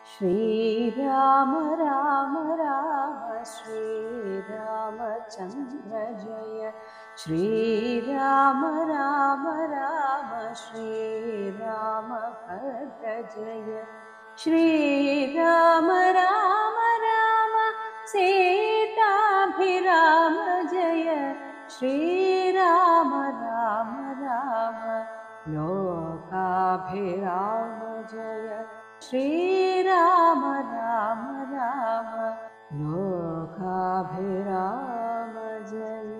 ശ്രീരാമ രാമ രാമ ശ്രീരാമചന്ദ്ര ജയ ശ്രീരാമ രാമ രാമ ശ്രീരാമ ഭദ്ര ജയ ശ്രീരാമ രാമ രാമ സീതാഭിരാമ ജയ ശ്രീരാമ രാമ രാമ ലോകാഭിരാമ ജയ ശ്രീരാമ രാമ രാമ ലോകാഭിരാമ ജയ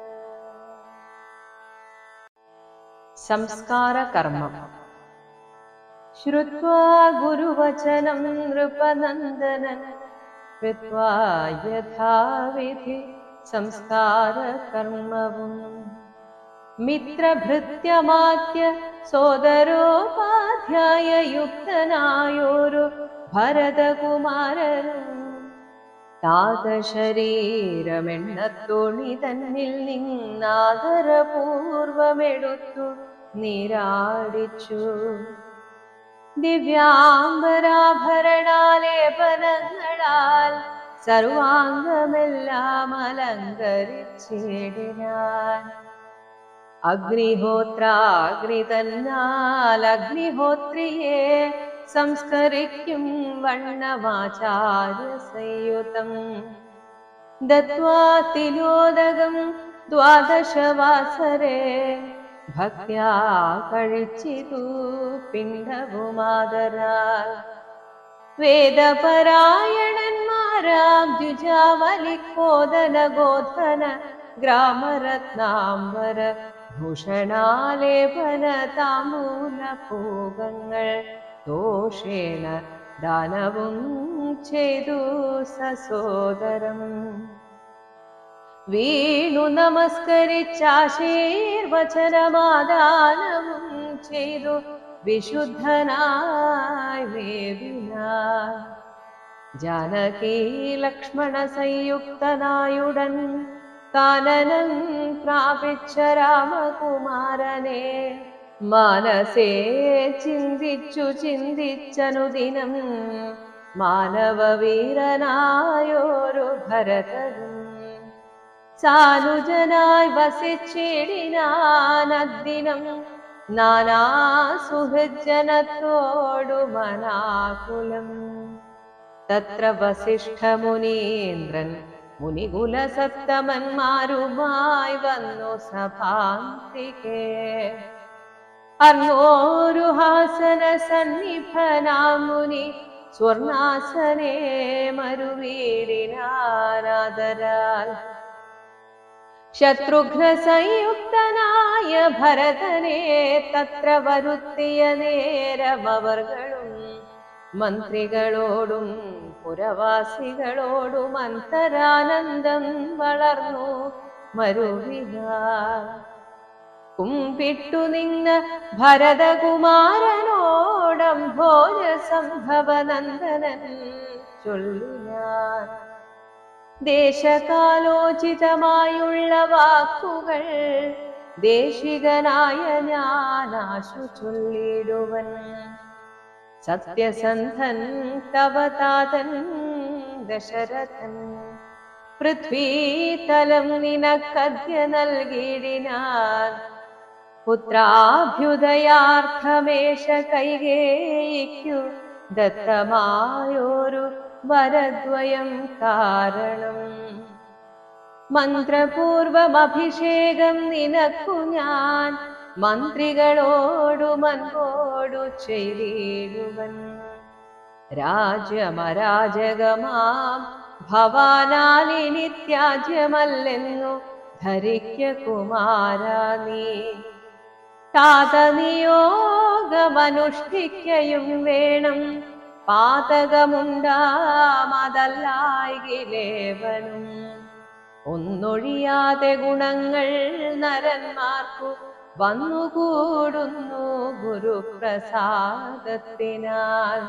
സംസ്കാരകർമ്മം ശ്രുത്വാ ഗുരുവചനം നൃപനന്ദനൻ കൃത്വാ യഥാവിധി സംസ്കാരകർമ്മവും മിത്രഭൃത്യമാത്യ സോദരോപാധ്യായയുക്തനായൊരു ഭരതകുമാരനും താതശരീരമെണ്ണത്തോണി തന്നിൽ നിന്നാദരപൂർവമെടുത്തു നീരാടിച്ചു ദിവ്യാംബരാഭരണാലേപനങ്ങളാൽ സർവാംഗമെല്ലാം അലങ്കരിച്ചിടിനാൻ അഗ്നിഹോത്രാഗ്നി തന്നാൽ അഗ്നിഹോത്രിയെ സംസ്കരിക്കും വണ്ണമാചാര്യ സംയുതം ദത്വാ തിലോദകം ദ്വാദശവാസരെ ഭക്യാ കഴിച്ചിതു പിണ്ഡവുമാതരാൽ വേദപരായണന്മാരാം ദ്വിജാവലിക്കോദന ഗോധന ഗ്രാമരത്നാംബര ഭൂഷണാലേപന താമൂല ഭോഗങ്ങൾ ദോഷേണ ദാനവും ചെയ്തു സസോദരം വീണു നമസ്കരിച്ചാശീർവചനമാദാനവും ചെയ്തു വിശുദ്ധനായി വേദിനാൻ ജാനകി ലക്ഷ്മണ സംയുക്തനായുടൻ കാനനം പ്രാപിച്ച രാമകുമാരനെ മാനസേ ചിന്തിച്ചു ചിന്തിച്ചനുദിനം മാനവവീരനായോരു ഭരതനും സാനുജനായി വസിച്ചിടിനാനദ്ദിനം നാനാ സുഹൃജനത്തോടു മനാകുലം തത്ര വസിഷ്ഠമുനീന്ദ്രൻ മുനികുലസത്തമന്മാരുമായി വന്നു സഭാന്തികേ അർണോരു ഹാസന സന്നിഭനാമുനി സ്വർണാസനേ മരുവീടിനാരാദരാൽ ശത്രുഘ്ന സംയുക്തനായ ഭരതനെ തത്ര വരുത്തിയ നേരമവർകളും മന്ത്രികളോടും പുരവാസികളോടും അന്തരാനന്ദം വളർന്നു മരുവിനാർ കുമ്പിട്ടു നിന്ന ഭരതകുമാരനോടം ഭോജ സംഭവനന്ദനൻ ചൊല്ലിനാൻ ദേശകാലോചിതമായുള്ള വാക്കുകൾ ദേശികനായ ഞാനാശു ചൊല്ലിടുവൻ സത്യസന്ധൻ തവതാതൻ ദശരഥൻ പൃഥ്വീതലം നിനക്കദ്യ നൽകിയിടിനാൻ പുത്രാഭ്യുദയാർത്ഥമേശ കൈകേയിക്കു ദത്തമായൊരു വരദ്വയം കാരണം മന്ത്രപൂർവമഭിഷേകം നിനക്കു ഞാൻ മന്ത്രികളോടു മൻപോടു ചെയ്തിടുവൻ രാജ്യമരാജകമാം ഭവാനാലിനി ത്യാജ്യമല്ലെന്നു ധരിക്ക കുമാര നീ താതനിയോഗമനുഷ്ഠിക്കയും വേണം പാതകമുണ്ടാമതല്ലായിലേവനും ഒന്നൊഴിയാതെ ഗുണങ്ങൾ നരന്മാർക്കു വന്നുകൂടുന്നു ഗുരുപ്രസാദത്തിനാൽ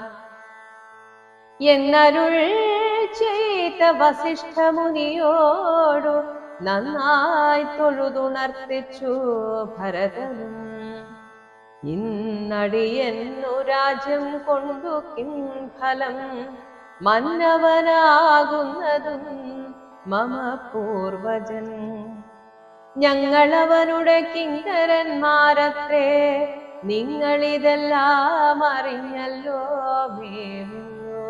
എന്നരുൾ ചെയ്ത വസിഷ്ഠമുനിയോടു നന്നായി തൊഴുതുണർത്തിച്ചു ഭരതനും ഇന്നടിയെന്നു രാജ്യം കൊണ്ടു കിം ഫലം മന്നവനാകുന്നതും മമ പൂർവജൻ ഞങ്ങളവനുടെ കിങ്കരന്മാരത്രേ നിങ്ങളിതെല്ലാം അറിഞ്ഞല്ലോ മേവുന്നു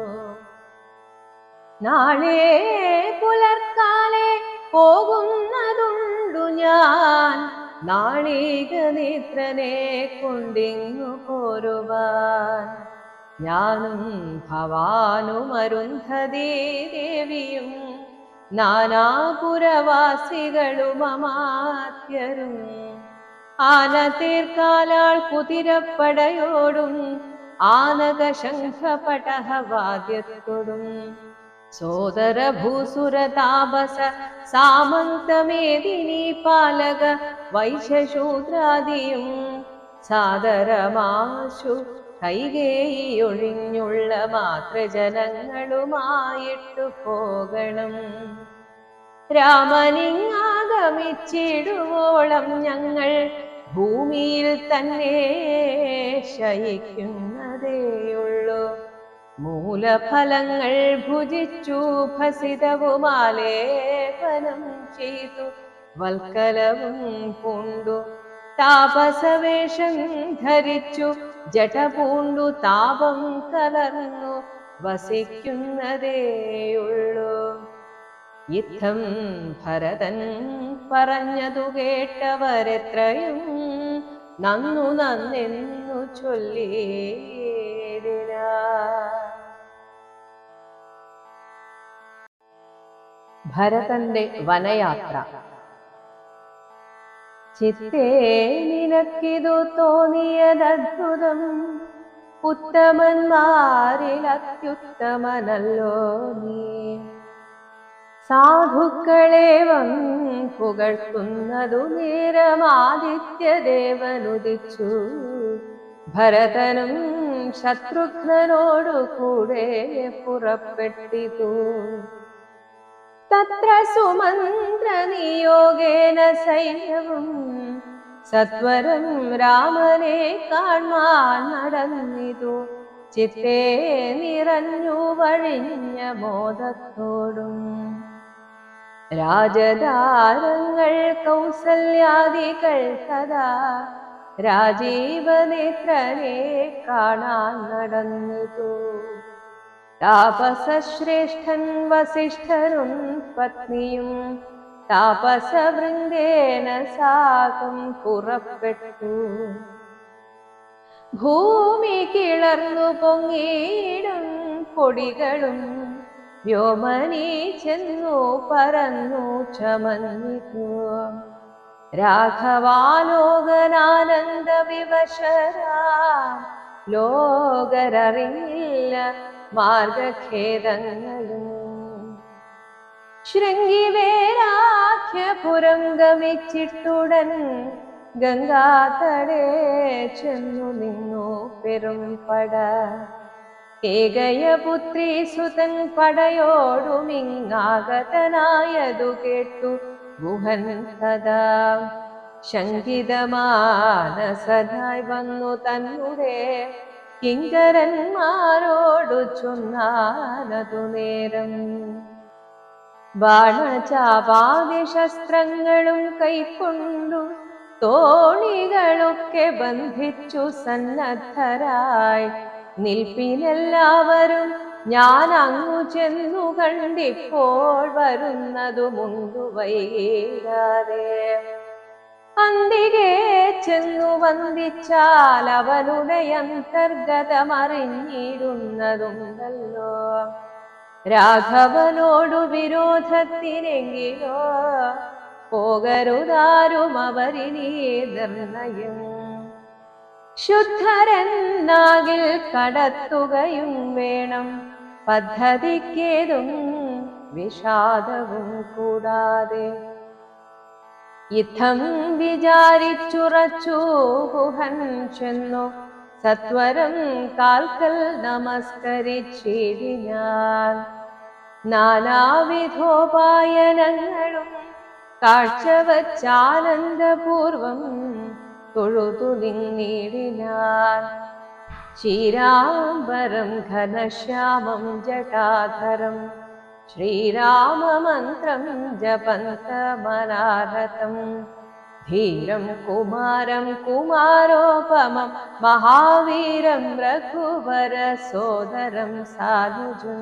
നാളെ പുലർക്കാലെ പോകുന്നതുണ്ടു ഞാൻ നാളിക നേത്രനെ കൊണ്ടിങ്ങു പോരുവാൻ ഞാനും ഭവാനും അരുന്ധതീ ദേവിയും നാനാപുരവാസികളും അമാത്യരും ആന തീർക്കാലാൾ കുതിരപ്പടയോടും ആനക ശംഖപടഹവാദ്യത്തോടും സോദര ഭൂസുര താപസ സാമന്തമേദിനി പാലക വൈശ്യശൂദ്രാദിയും സാദരമാശു കൈകേയൊഴിഞ്ഞുള്ള മാതൃജനങ്ങളുമായിട്ടു പോകണം രാമനിങ്ങാഗമിച്ചിടുവോളം ഞങ്ങൾ ഭൂമിയിൽ തന്നെ ശയിക്കുന്നതേയുള്ളൂ മൂലഫലങ്ങൾ ഭുജിച്ചു ഭസിതവുമാലേപനം ചെയ്തു വൽക്കലവും പൂണ്ടു താപസവേഷം ധരിച്ചു ജട പൂണ്ടു താപം കലർന്നു വസിക്കുന്നതേയുള്ളൂ യുദ്ധം ഭരതൻ പറഞ്ഞതു കേട്ടവരെത്രയും നന്നു നന്നെന്നു ചൊല്ലിയിടിന ഭരതന്റെ വനയാത്ര ചിത്തേ നിനക്കിതു തോന്നിയതദ്ഭുതം ഉത്തമന്മാരിൽ അത്യുത്തമനല്ലോ നീ സാധുക്കളേവം പുകഴ്ത്തുന്നതു നേരമാദിത്യദേവനുദിച്ചു ഭരതനും ശത്രുഘ്നോടു കൂടെ പുറപ്പെട്ടിതു തത്ര സുമന്ത്ര നിയോഗേന സൈന്യവും സത്വരം രാമനെ കാണാൻ നടന്നിതു ചിത്തേ നിറഞ്ഞു വഴിഞ്ഞ മോദത്തോടും രാജധാരങ്ങൾ കൗസല്യാദികൾ തഥാ രാജീവനേത്രനെ കാണാൻ നടന്നിതു താപസശ്രേഷ്ഠൻ വസിഷ്ഠരും പത്നിയും താപസവൃന്ദേന സാകം പുറപ്പെട്ടു ഭൂമി കിളർന്നു പൊങ്ങിയിടും പൊടികളും വ്യോമനി ചെന്നു പറന്നു ചമന്നിതു രാഘവാലോകനാനന്ദ വിവശരാ ലോകരറിഞ്ഞില്ല മാർഗഖേദങ്ങളും ശൃംഗിവേരാഖ്യപുരം ഗമിച്ചിട്ടുടൻ ഗംഗാതടേ ചെന്നു നിന്നു പെരും പട ഏകയപുത്രി സുതൻ പടയോടുമിങ്ങാഗതനായതു കേട്ടു ഗുഹൻ സദാ ശങ്കിതമാനസനായി വന്നു തന്നുടെ കിങ്കരന്മാരോടു ചൊന്നാനതു നേരം ബാണചാപാദിശസ്ത്രങ്ങളും കൈക്കൊണ്ടു തോണികളൊക്കെ ബന്ധിച്ചു സന്നദ്ധരായി നിൽപ്പിനെല്ലാവരും ഞാൻ അങ്ങു ചെന്നു കണ്ടിപ്പോൾ വരുന്നതു മുണ്ടു വൈകാതെ അന്തികെ ചെന്നു വന്ദിച്ചാൽ അവനുടെ അന്തർഗതമറിഞ്ഞിടുന്നതുണ്ടല്ലോ രാഘവനോടു വിരോധത്തിനെങ്കിലോ പോകരുതാരും അവരിനീ നിർണയം ശുദ്ധരെന്നാകിൽ കടത്തുകയും വേണം പദ്ധതിക്കേതും വിഷാദവും കൂടാതെ യുദ്ധം വിചാരിച്ചുറച്ചു ഗുഹൻ ചെന്നു സത്വരം കാൽക്കൽ നമസ്കരിച്ചിടിനാൻ നാനാവിധോപായനങ്ങളും കാഴ്ചവച്ചാനന്ദപൂർവം തൊഴുതു നിന്നിടിനാൻ ശ്രീരാംബരം ഘനശ്യാമം ജടാധരം ശ്രീരാമമന്ത്രം ജപന്തമനാരതം ധീരം കുമാരം കുമാരോപമം മഹാവീരം രഘുവര സോദരം സാനുജം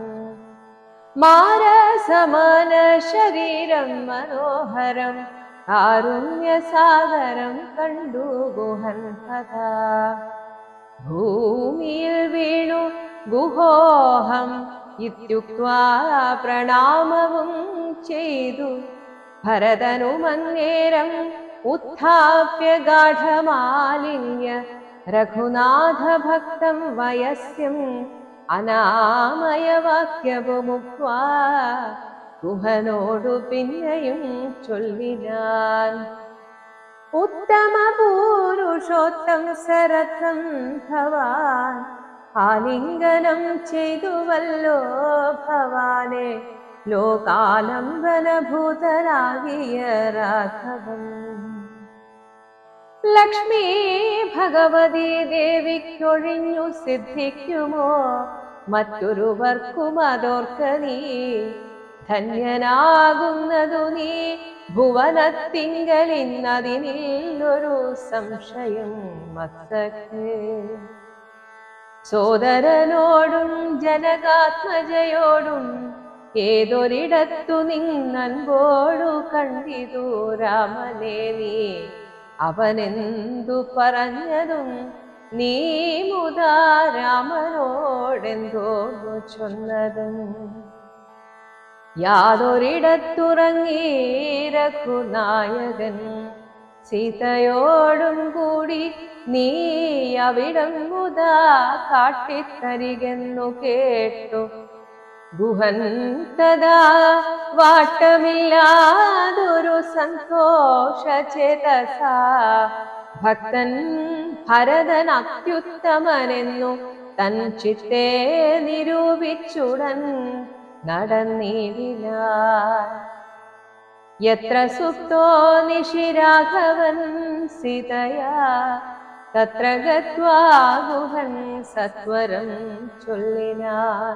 മാരസമാന ശരീരം മനോഹരം കാരുണ്യസാഗരം കണ്ടു ഗുഹൻ കഥാ ഭൂമിയിൽ വീണു ഗുഹോഹം ഇത്യുക്വാ പ്രണാമവും ചെയ്തു ഭരതനുമന്നേരം ഉത്ഥാപ്യ ഗാഠമാലിന്യ രഘുനാഥ ഭക്തം വയസ്യം അനാമയവാക്യവുമുക്വാ ഗുഹനോടു പിന്നെയും ചൊല്ലിനാൻ ഉത്തമ പൂരുഷോത്തം സരഥം ഭവാൻ ആലിംഗനം ചെയ്തുവല്ലോ ഭവാനെ ലോകാലംബനഭൂതനാകിയ രാഘവൻ ലക്ഷ്മി ഭഗവതി ദേവിക്കൊഴിഞ്ഞു സിദ്ധിക്കുമോ മറ്റൊരുവർക്കും അതോർക്ക നീ ധന്യനാകുന്നതു നീ ഭുവനത്തിങ്കലിന്നതിനില്ലൊരു സംശയം മത്തക്ക് സോദരനോടും ജനകാത്മജയോടും ഏതൊരിടത്തു നിന്നൻപോടു കണ്ടിതു രാമനെ നീ അവനെന്തു പറഞ്ഞതും നീ മുതാ രാമനോടെന്തോ ചൊന്നതും യാതൊരിടത്തുറങ്ങി രഘുനായകൻ സീതയോടും കൂടി നീ അവിടം മുതാ കാട്ടിത്തരികെന്നു കേട്ടു ഗുഹൻ തഥാ വാട്ടമില്ലാതൊരു സന്തോഷചേതസ ഭക്തൻ ഭരതൻ അത്യുത്തമനെന്നു തൻ ചിത്തെ നിരൂപിച്ചുടൻ നടന്നിടില്ല യത്ര സുപ്തോ നിശിരാഘവൻ സീതയാ തത്ര ഗത്വാ ഗുഹൻ സത്വരം ചൊല്ലിനാൻ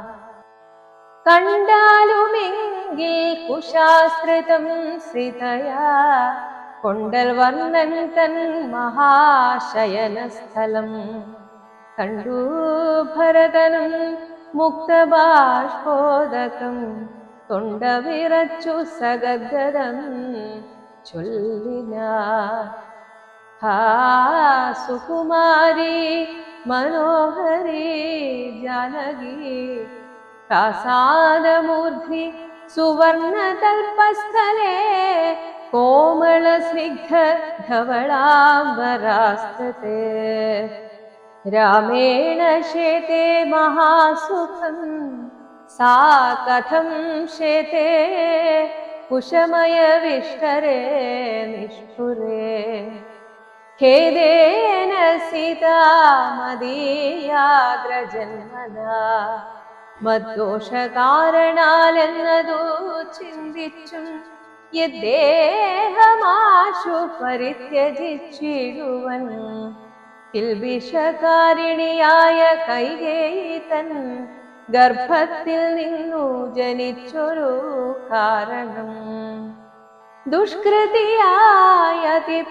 കണ്ടാലുമെങ്കിൽ കുശാസ്ത്രിതം ശ്രിതയാ കൊണ്ടൽ വർണ്ണൻ തൻ മഹാശയനസ്ഥലം കണ്ടു ഭരതനും മുക്തബാഷ്പോദകം തൊണ്ട വിറച്ചു സഗദ്ഗതം ചൊല്ലിന ഹാ സുകുമാരി മനോഹരി ജാനകി പ്രാസാദമൂർധി സുവർണതൽപസ്ഥലേ കോമള സ്നിഗ്ധ ധവളാംബരാസ്തത്തെ രാമേണ ശേതേ മഹാസുഖം സാ കഥം ശേതേ കുശമയ വിഷ്ടരേ നിഷ്ഠുരേ ഖേദേന സീതാ മദീയാഗ്രജന്മദാ മദ്ദോഷകാരണാലെന്നതു ചിന്തിച്ചും യദ്ദേഹമാശു പരിത്യജിച്ചിടുവൻ കിൽബിഷകാരിണിയായ കൈകേയി തൻ ഗർഭത്തിൽ നിന്നു ജനിച്ചൊരു കാരണം ദുഷ്കൃതിയായ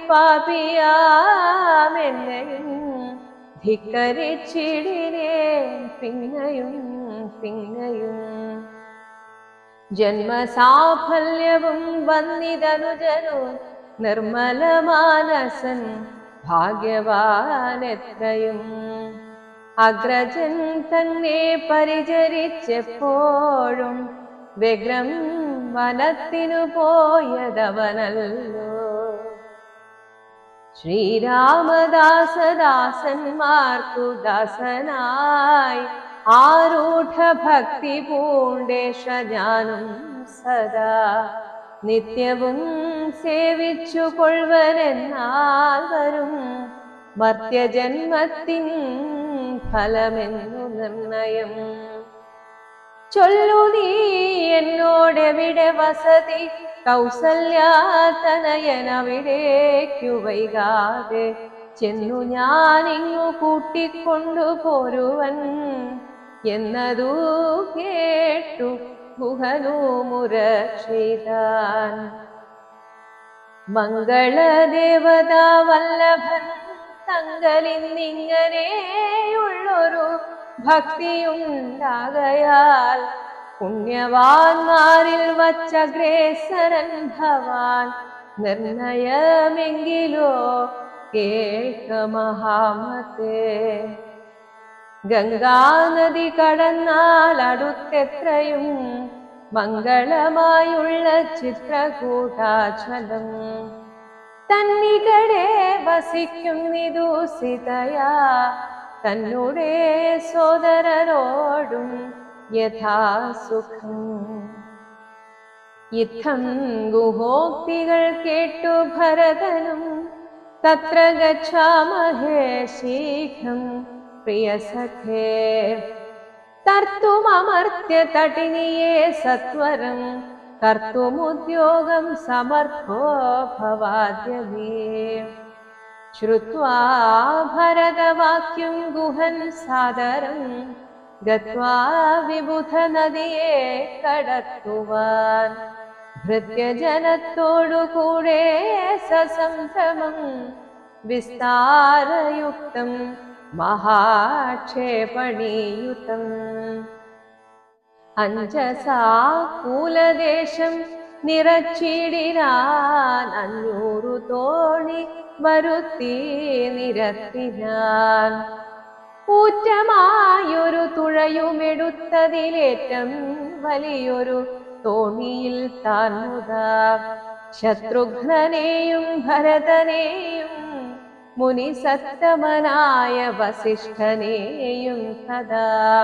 അതിപ്പാപിയാമെന്നെയും ധിക്കരിച്ചിടിനേ പിന്നെയും പിന്നെയും ജന്മസാഫല്യവും വന്നിതനുജനു നിർമ്മലമാനസൻ ഭാഗ്യവാനെത്രയും അഗ്രജൻ തന്നെ പരിചരിച്ചെപ്പോഴും വ്യഗ്രം വനത്തിനു പോയതവനല്ലോ ശ്രീരാമദാസദാസന്മാർക്കു ദാസനായി ആരൂഢ ഭക്തി പൂണ്ടേഷ ഞാനും സദാ നിത്യവും സേവിച്ചു കൊള്ളുവരെന്നാൽ വരും മർത്യജന്മത്തിൻ ഫലമെന്നു നിർണയം ചൊല്ലു നീ എന്നോടെവിടെ വസതി കൗസല്യാതനയനവിടേക്കു വൈകാതെ ചെന്നു ഞാനിങ്ങു കൂട്ടിക്കൊണ്ടു പോരുവൻ എന്നതു കേട്ടു ഗുഹനു മുര ചെയ്താൻ മംഗളദേവതാ വല്ലഭൻ തങ്കലിന്നിങ്ങനെയുള്ളൊരു ഭക്തിയുണ്ടാകയാൽ പുണ്യവാന്മാരിൽ വച്ചഗ്രേസരൻ ഭവാൻ നിർണയമെങ്കിലോ കേൾക്ക മഹാമത്തെ ഗംഗാനദി കടന്നാൽ അടുത്തെത്രയും മംഗളമായുള്ള ചിത്രകൂടാചലം തന്നികടെ വസിക്കുന്നിതു സിതയാ തന്നുടെ സോദരരോടും യഥാസുഖം യുദ്ധം ഗുഹോക്തികൾ കേട്ടു ഭരതനും തത്ര ഗച്ഛാമഹേ ശീഘ്രം പ്രിയസഖേ തർത്തുമമർത്യ തടിനിയെ സത്വരം കർത്തുമുദ്യോഗം സമർത്ഥോ ഭവാദ്യമേ ശ്രുത്വാ ഭരതവാക്യം ഗുഹൻ സാദരം ഗത്വാ വിബുധ നദിയെ കടത്തുവാൻ ഭൃത്യജനത്തോടുകൂടെ സസംഭ്രമം വിസ്താരയുക്തം മഹാക്ഷേപണീയുതം അഞ്ചസാ കൂലദേശം നിറച്ചിടിനാൻ അഞ്ഞൂറു തോണി വരുത്തി നിരത്തിനാൻ ഊറ്റമായൊരു തുഴയുമെടുത്തതിലേറ്റം വലിയൊരു തോണിയിൽ താൻ മുതാ ശത്രുഘ്നനെയും ഭരതനെയും മുനിസത്തമനായ വസിഷ്ഠനെയും കഥാ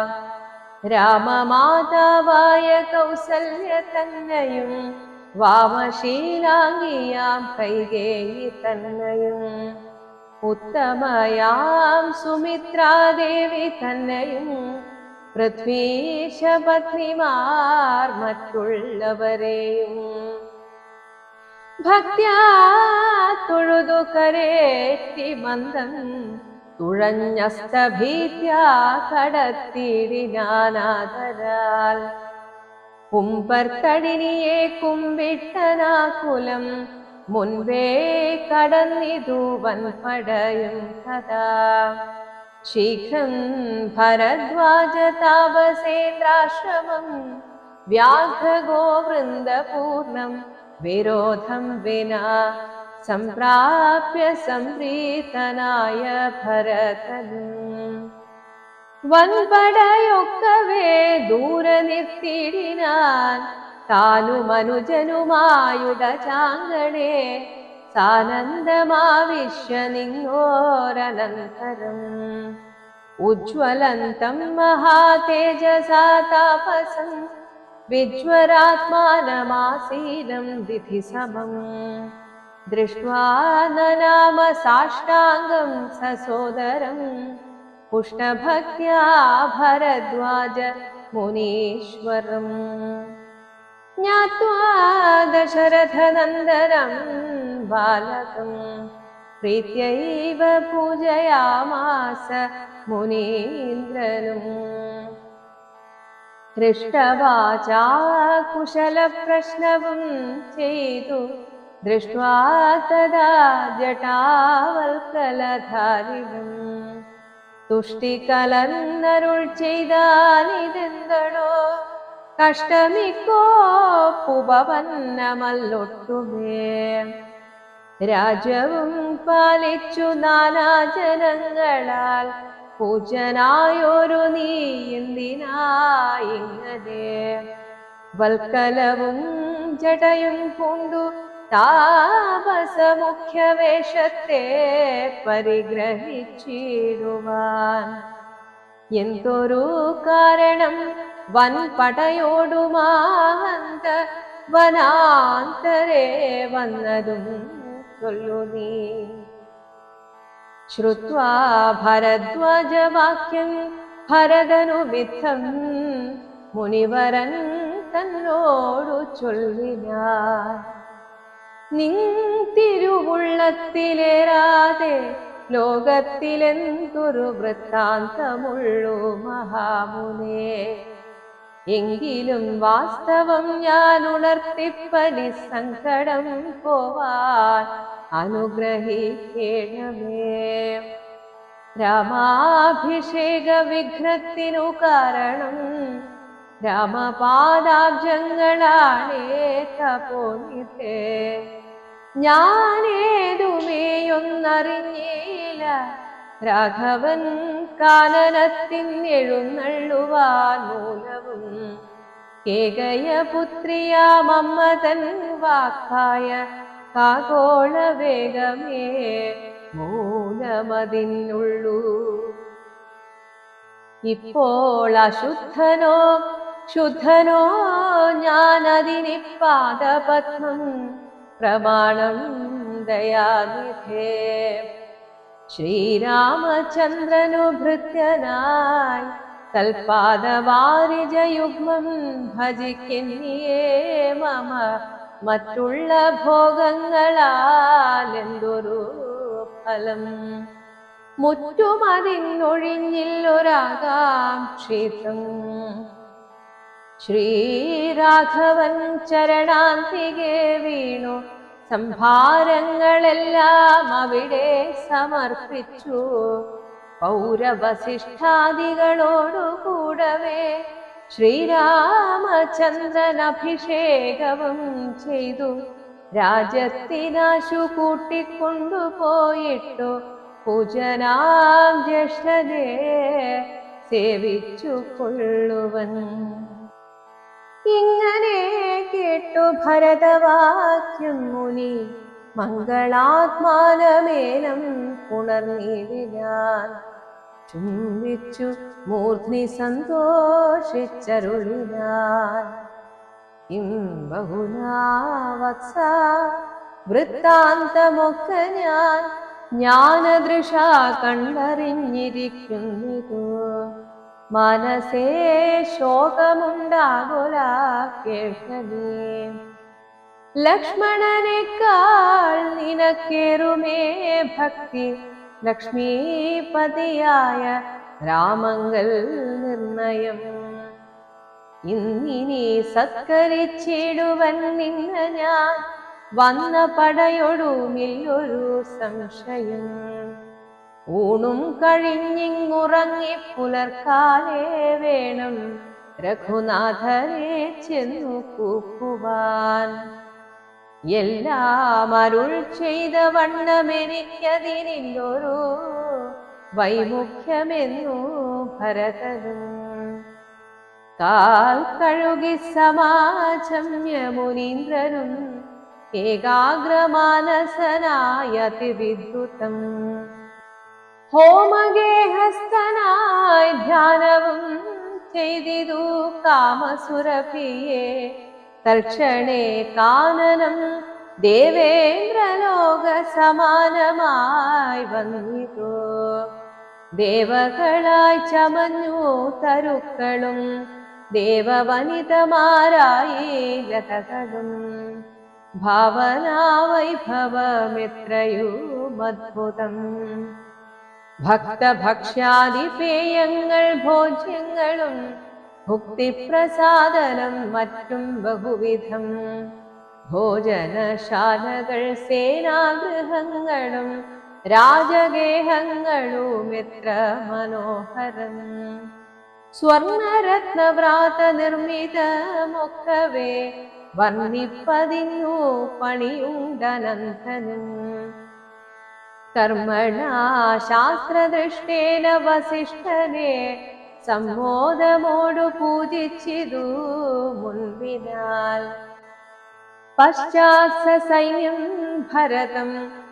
രാമമാതാവായ കൗസല്യ തന്നെയും വാമശീലാംഗിയാം കൈകേയി തന്നെയും ഉത്തമയാം സുമിത്രാദേവി തന്നെയും പൃഥ്വീശപത്നിമാർ മറ്റുള്ളവരെയും ഭക്യാ തൊഴുതു കരേറ്റി മന്ദം തുഴഞ്ഞസ്തഭീത്യാ കടത്തിടിനാനാദരാൽ കുമ്പർത്തടിനിയെ കുമ്പിട്ടനാകുലം മുൻപേ കടന്നിതു വൻപടയും കഥാ ശീഘ്രം ഭരദ്വാജ താപസേന്ദ്രാശ്രമം വ്യാഘ്രഗോ വൃന്ദപൂർണം വിരോധം വിനാ സംപ്രാപ്യ സംപ്രീതനായ ഭരതനും വൻപടയൊക്കവേ ദൂരെ നിർത്തിയിടിനാൻ താനും അനുജനുമായുധ ചാങ്കണേ സാനന്ദമാവിശ്യ നിങ്ങോരനന്തരം ഉജ്വലന്തം മഹാതേജസാ താപസം വിജ്വരാത്മാനമാസീനം വിധി സമം ദൃഷ്ട്വാ നനാമ സാഷ്ടാംഗം സസോദരം പുഷ്ടഭക്ത്യാ ഭരദ്വാജ മുനീശ്വരം ज्ञात्वा दशरथनन्दनं बालकं प्रीत्यैव पूजयामास मुनीन्द्रनुम् हृष्टवाचा कुशलप्रश्नवं चेतु दृष्ट्वा तदा जटावल्कलधारिणम् തുഷ്ടികലന്നരുൾ ചെയ്താനിതെന്തടോ കഷ്ടമിക്കോ പുപവന്നമല്ലൊട്ടുമേ രാജ്യവും പാലിച്ചു നാനാജനങ്ങളാൽ പൂജനായൊരു നീ എന്തിനായിങ്ങനെ വൽക്കലവും ജടയും കൊണ്ടു താപസമുഖ്യവേഷത്തെ പരിഗ്രഹിച്ചിടുവാൻ എന്തൊരു കാരണം വൻപടയോടുമാന്ത വനാന്തരേ വന്നതും ചൊല്ലു നീ ശ്രുത്വാ ഭരദ്വാജവാക്യം ഭരതനു വിദ്ധം മുനിവരൻ തന്നോടു ചൊല്ലിനാൻ നിൻ തിരുവുള്ളത്തിലേറാതെ ലോകത്തിലെന്തൊരു വൃത്താന്തമുള്ളൂ മഹാമുനെ എങ്കിലും വാസ്തവം ഞാൻ ഉണർത്തിപ്പനി സങ്കടം പോവാൻ അനുഗ്രഹിക്കണമേ രാമാഭിഷേക വിഘ്നത്തിനു കാരണം രാമപാദാബ്ജങ്ങളാണേ തപോനിധേ ഞാനേതുമേയൊന്നറിഞ്ഞില്ല രാഘവൻ കാനനത്തിൻ എഴുന്നള്ളുവാൻ മൂലവും കേകയ പുത്രിയാമമ്മ തൻ വാക്കായ കാകോള വേഗമേ മൂലമതിനുള്ളൂ ഇപ്പോൾ അശുദ്ധനോ ശുദ്ധനോ ഞാനതിനി പാദപത്മം പ്രമാണം ദയാനിധേ ശ്രീരാമചന്ദ്രനു ഭൃത്യനായി തൽപാദവാരിജയുഗ്മം ഭജിക്കുന്നിയേ മമ മറ്റുള്ള ഭോഗങ്ങളാൽ എന്തൊരു ഫലം മുറ്റുമതിന്നൊഴിഞ്ഞില്ലൊരാകാം ക്ഷേത്രം ശ്രീരാഘവൻ ചരണാന്തികെ വീണു സംഭാരങ്ങളെല്ലാം അവിടെ സമർപ്പിച്ചു പൗരവശിഷ്ടാദികളോടുകൂടവേ ശ്രീരാമചന്ദ്രൻ അഭിഷേകവും ചെയ്തു രാജ്യത്തിനാശു കൂട്ടിക്കൊണ്ടുപോയിട്ടു പൂജനാം ജ്യേഷ്ഠനെ സേവിച്ചു കൊള്ളുവൻ ഇങ്ങനെ കേട്ടു ഭരതവാക്യം മുനി മംഗളാത്മാനമേനം പുണർന്നിടിനാൻ ചുംബിച്ചു മൂർധ്നി സന്തോഷിച്ചരുളിനാൻ കിം ബഹുനാ വത്സ വൃത്താന്തമൊക്കെ ഞാൻ ജ്ഞാനദൃശ കണ്ടറിഞ്ഞിരിക്കുന്നിതു മനസ്സേ ശോകമുണ്ടാകുല കേൾക്കലേ ലക്ഷ്മണനേക്കാൾ നിനക്കേറുമേ ഭക്തി ലക്ഷ്മീപതിയായ രാമങ്കൽ നിർണയം ഇന്നിനി സത്കരിച്ചിടുവൻ നിന്ന ഞാൻ വന്ന പടയൊടുമില്ലൊരു സംശയം ഊണും കഴിഞ്ഞിങ്ങുറങ്ങി പുലർക്കാലേ വേണം രഘുനാഥനെ ചെന്നു കൂക്കുവാൻ എല്ലാം അരുൾ ചെയ്ത വണ്ണമെനിക്കതിനില്ലൊരു വൈമുഖ്യമെന്നു ഭരതനും കാൽ കഴുകി സമാജമ്യ മുനീന്ദ്രനും ഏകാഗ്രമാനസനായ അതിവിദ്യുതം ഹോമഗേഹസ്ഥനായി ധ്യാനവും ചെയ്തിതു കാമസുരഭിയെ തൽക്ഷണേ കാനനം ദേവേന്ദ്രലോക സമാനമായി വന്നിതു ദേവകളായി ചമഞ്ഞു തരുക്കളും ദേവവനിതമാരായി ലതകളും ഭാവനാവൈഭവമെത്രയും അദ്ഭുതം ഭക്തഭക്ഷ്യാദിപേയങ്ങൾ ഭോജ്യങ്ങളും ഭുക്തിപ്രസാദനം മറ്റും ബഹുവിധം ഭോജനശാലകൾ സേനാഗൃഹങ്ങളും രാജഗേഹങ്ങളും എത്ര മനോഹരം സ്വർണരത്നവ്രാത നിർമ്മിതമൊക്കവേ വർണ്ണിപ്പതിന്നു പണിയുണ്ടനന്തനും കർമ്മണ ശാസ്ത്രദൃഷ്ടേന വസിഷ്ഠനെ സമ്മോദമോടു പൂജിച്ചിതു മുൻപിനാൽ പശ്ചാത്ത സൈന്യം ഭരതം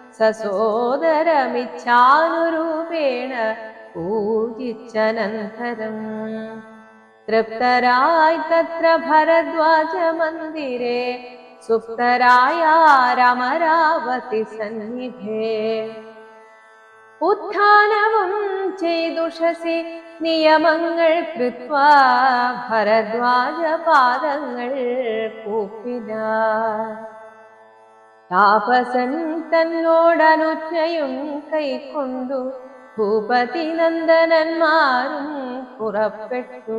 സസോദരമിച്ഛാനുരൂപേണ പൂജിച്ചനന്തരം തൃപ്തരായി തത്ര ഭരദ്വാജ മന്ദിരെ സുപ്തരായ രമരാവതി സന്നിധേ ഉത്ഥാനവും ചെയ്തുഷസി നിയമങ്ങൾ കൃത്വാ ഭരദ്വാജ പാദങ്ങൾ കൂപ്പിന താപസൻ തന്നോടനുജ്ഞയും കൈക്കൊണ്ടു ഭൂപതി നന്ദനന്മാരും പുറപ്പെട്ടു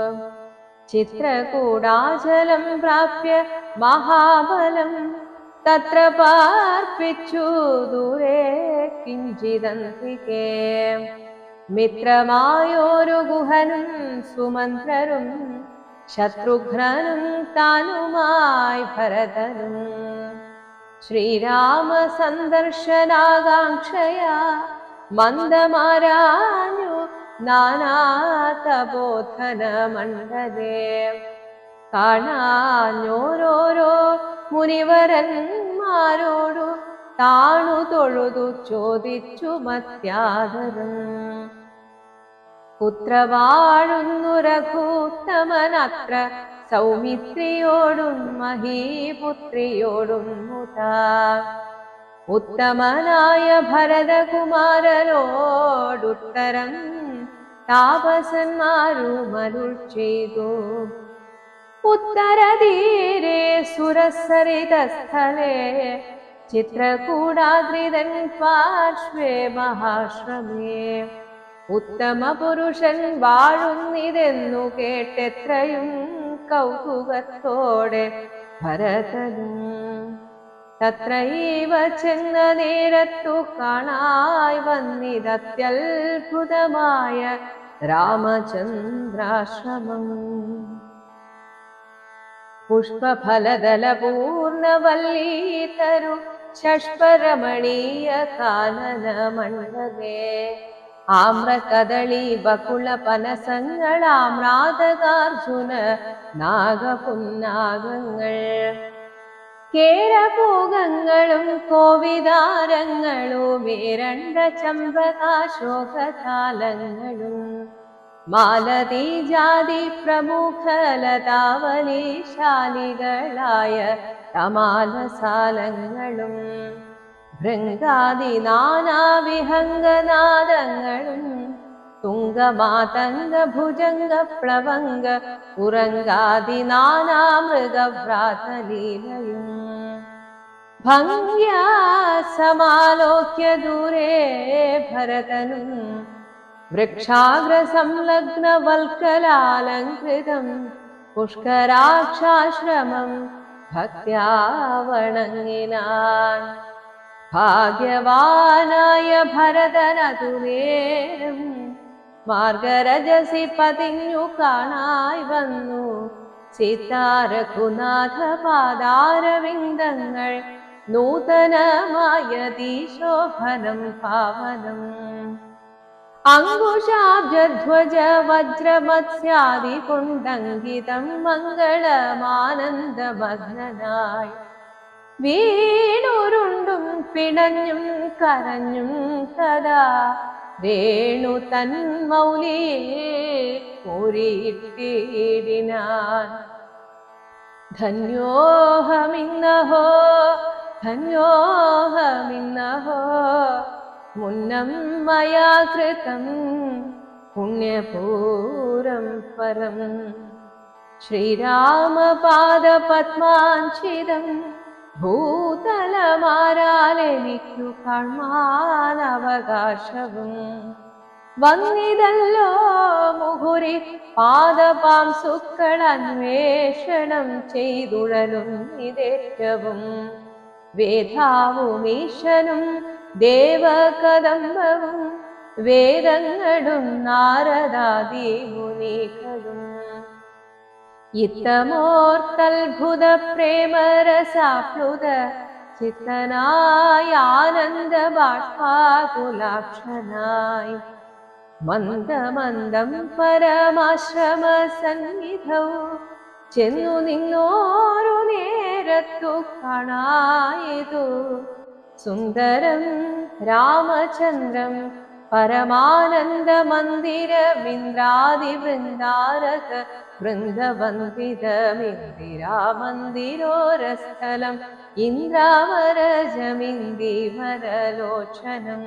ചിത്രകൂടാചലം പ്രാപ്യ മഹാബലം തത്ര പാർപ്പിച്ചു ദൂരെ കിഞ്ചിതന്തികേ മിത്രമായോരു ഗുഹനും സുമന്ത്രരും ശത്രുഘ്നനും താനുമായി ഭരതനും ശ്രീരാമ സന്ദർശനാകാംക്ഷയാ മന്ദമാരാഞ്ഞു നാനാതബോധന മണ്ഡലേ കാണാഞ്ഞോരോരോ മുനിവരന്മാരോടു താണു തൊഴുതു ചോദിച്ചു മത്യാദരം പുത്രവാഴുന്നു രഘൂത്തമനത്ര സൗമിത്രിയോടും മഹീപുത്രിയോടും മുതാ ഉത്തമനായ ഭരതകുമാരനോടുത്തരം താപസന്മാരുമരുൾ ചെയ്തു ഉത്തരതീരെ സുരസരിതസ്ഥലേ ചിത്രകൂടാദ്രിതൻ പാർശ്വേ മഹാശ്രമേ ഉത്തമ പുരുഷൻ വാഴുന്നിതെന്നു കേട്ടെത്രയും കൗതുകത്തോടെ ഭരതനും തത്രൈവ ചെന്ന നേരത്തു കാണായി വന്നിതത്യത്ഭുതമായ രാമചന്ദ്രാശ്രമം പുഷ്പഫലദല പൂർണ്ണവല്ലീതരു ഷഷ്പരമണീയ കാനന മണ്ഡലേ ആമ്രകദളി ബകുള പനസങ്ങളാമ്രാതകാർജുന നാഗപുന്നാഗങ്ങൾ കേരഭോഗങ്ങളും കോവിതാരങ്ങളും ഏരണ്ട ചമ്പകാശോകതാലങ്ങളും മാലതി ജാതി പ്രമുഖലതാവലീശാലികളായ തമാലസാലങ്ങളും ഭൃങ്കാതി നാനാവിഹംഗനാദങ്ങളും തുങ്കമാതംഗ ഭുജംഗ പ്ലവംഗ ഉറങ്കാതി നാനാമൃഗവ്രാതലീലയും ഭംഗ്യാ സമാലോക്യ ദൂരെ ഭരതനും വൃക്ഷാഗ്രസംലഗ്നവൽക്കലാലങ്കൃതം പുഷ്കരാക്ഷാശ്രമം ഭക്ത്യാ വണങ്ങിനാൻ ഭാഗ്യവാനായ ഭരതനതു നേരം മാർഗരജസി പതിഞ്ഞു കാണായി വന്നു സീതാരഘുനാഥ പാദാരവിന്ദങ്ങൾ നൂതനമായ ദീശോഭനം പാവനം അങ്കുശാബ്ജധ്വജ വജ്രമത്സ്യാദി കൊണ്ടങ്കിതം മംഗളമാനന്ദമഗ്നനായി വീണുരുണ്ടും പിണഞ്ഞും കരഞ്ഞും തഥാ രേണു തന്മൗലിയെ മുറിയിട്ടിടിനാൻ ധന്യോഹമിന്നഹോ ധന്യോഹമിന്നഹോ മുന്നം മയാ കൃതം പുണ്യപൂരം പരം ശ്രീരാമപാദപത്മാഞ്ചിതം ഭൂതലമാരാലെനിക്കു കാൺമാനവകാശവും വന്നിതല്ലോ മുഹുരി പാദപാംസുക്കൾ അന്വേഷണം ചെയ്തുഴലും ഇതേറ്റവും വേദാവും ഈശനും ദേവകദംബവും വേദങ്ങളും നാരദാദി മുനികളും ഇത്തമോർത്തത്ഭുത പ്രേമരസാപ്ലുത ചിത്തനായ ആനന്ദ ബാഷ്പാകുലാക്ഷനായി മന്ദമന്ദം പരമാശ്രമ സന്നിധൗ ചെന്നു നിന്നോരു നേരത്തു കാണായതു സുന്ദരം രാമചന്ദ്രം പരമാനന്ദ മന്ദിരമിന്ദ്രാദി വൃന്ദാരക വൃന്ദവന്ദിതമിന്ദിരാമന്ദിരോരസ്ഥലം ഇന്ദ്രാവരജമിന്ദിവരലോചനം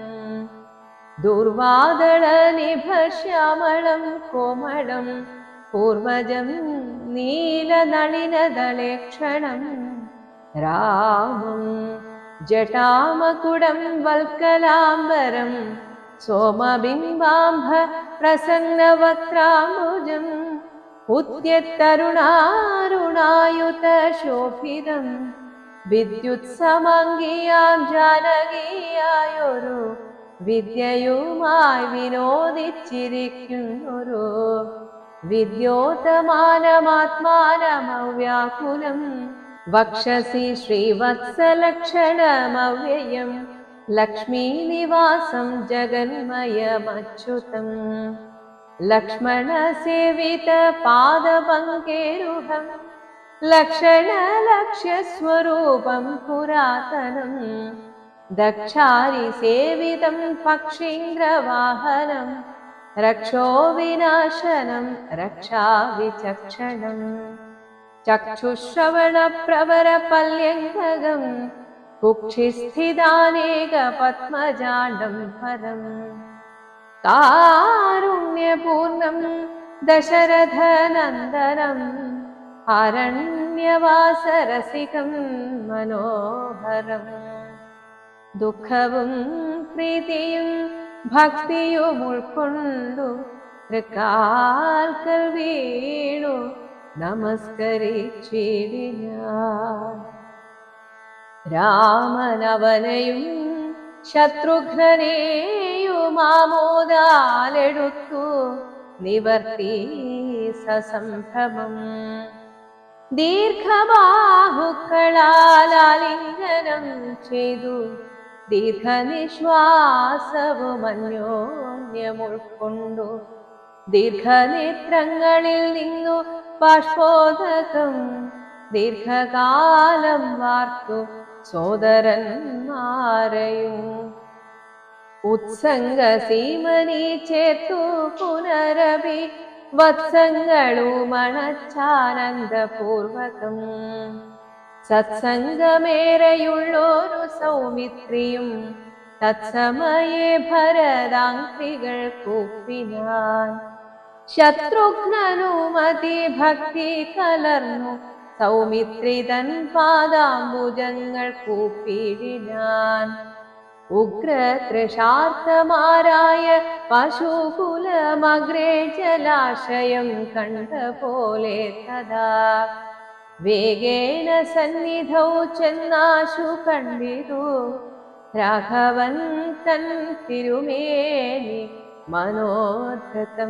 ദുർവാദളനിഭശ്യാമളം കോമളം പൂർവജം നീലനളിനദളേക്ഷണം രാമം ജടാമകുടം വൽക്കലാംബരം സോമബിംബാംഭ പ്രസന്നവക്രാംബുജം ഉദ്യത്തരുണാരുണായുതശോഭിതം വിദ്യുത്സമംഗിയാം ജാനകിയായൊരു വിദ്യയുമായി വിനോദിച്ചിരിക്കുന്നൊരു വിദ്യോതമാനമാത്മാനമവ്യാകുലം വക്ഷസി ശ്രീവത്സലക്ഷണമവ്യയം ലക്ഷ്മീനിവാസം ജഗന്മയമച്യുതം ലക്ഷ്മണസേവിത പാദപങ്കേരുഹം ലക്ഷണലക്ഷ്യസ്വരൂപം പുരാതനം ദക്ഷാരിസേവിതം പക്ഷീന്ദ്രവാഹനം രക്ഷോ വിനാശനം രക്ഷാവിചക്ഷണം ചക്ഷുശ്രവണപ്രവരപല്യങ്കകം കുക്ഷിസ്ഥിതാനേക പത്മജാണ്ഡം ഫലം കാരുണ്യപൂർണം ദശരഥനന്ദനം അരണ്യവാസരസികം മനോഹരം ദുഃഖവും പ്രീതിയും ഭക്തിയും ഉൾക്കൊണ്ടു തൃക്കാൽക്കൽ വീണു നമസ്കരിച്ചിടിനാൻ രാമനവനെയും ശത്രുഘ്നെയും ആമോദാലെടുത്തു നിവർത്തി സസംഭ്രമം ദീർഘബാഹുക്കളാൽ ആലിംഗനം ചെയ്തു ദീർഘനിശ്വാസവും അന്യോന്യം ഉൾക്കൊണ്ടു ദീർഘനേത്രങ്ങളിൽ നിന്നു ബാഷ്പോദകം ദീർഘകാലം വാർത്തു സോദരന്മാരെയും ഉത്സംഗ സീമനി ചേർത്തു പുനരഭി വത്സങ്ങളുമണച്ചാനന്ദപൂർവകം സത്സംഗമേറെയുള്ളൊരു സൗമിത്രിയും തത്സമയെ ഭരതാംക്രികൾ കൂപ്പിനാൻ ശത്രുഘ്നനുമതി ഭക്തി കലർന്നു സൗമിത്രി തൻ പാദാംബുജങ്ങൾ കൂപ്പിടിനാൻ ഉഗ്രതൃഷാർത്ഥമാരായ പശുകുലമഗ്രേ ജലാശയം കണ്ട പോലെ തഥാ വേഗേന സന്നിധൗ ചെന്നാശു കണ്ടിതു രാഘവൻ തൻ തിരുമേനി മനോധൃതം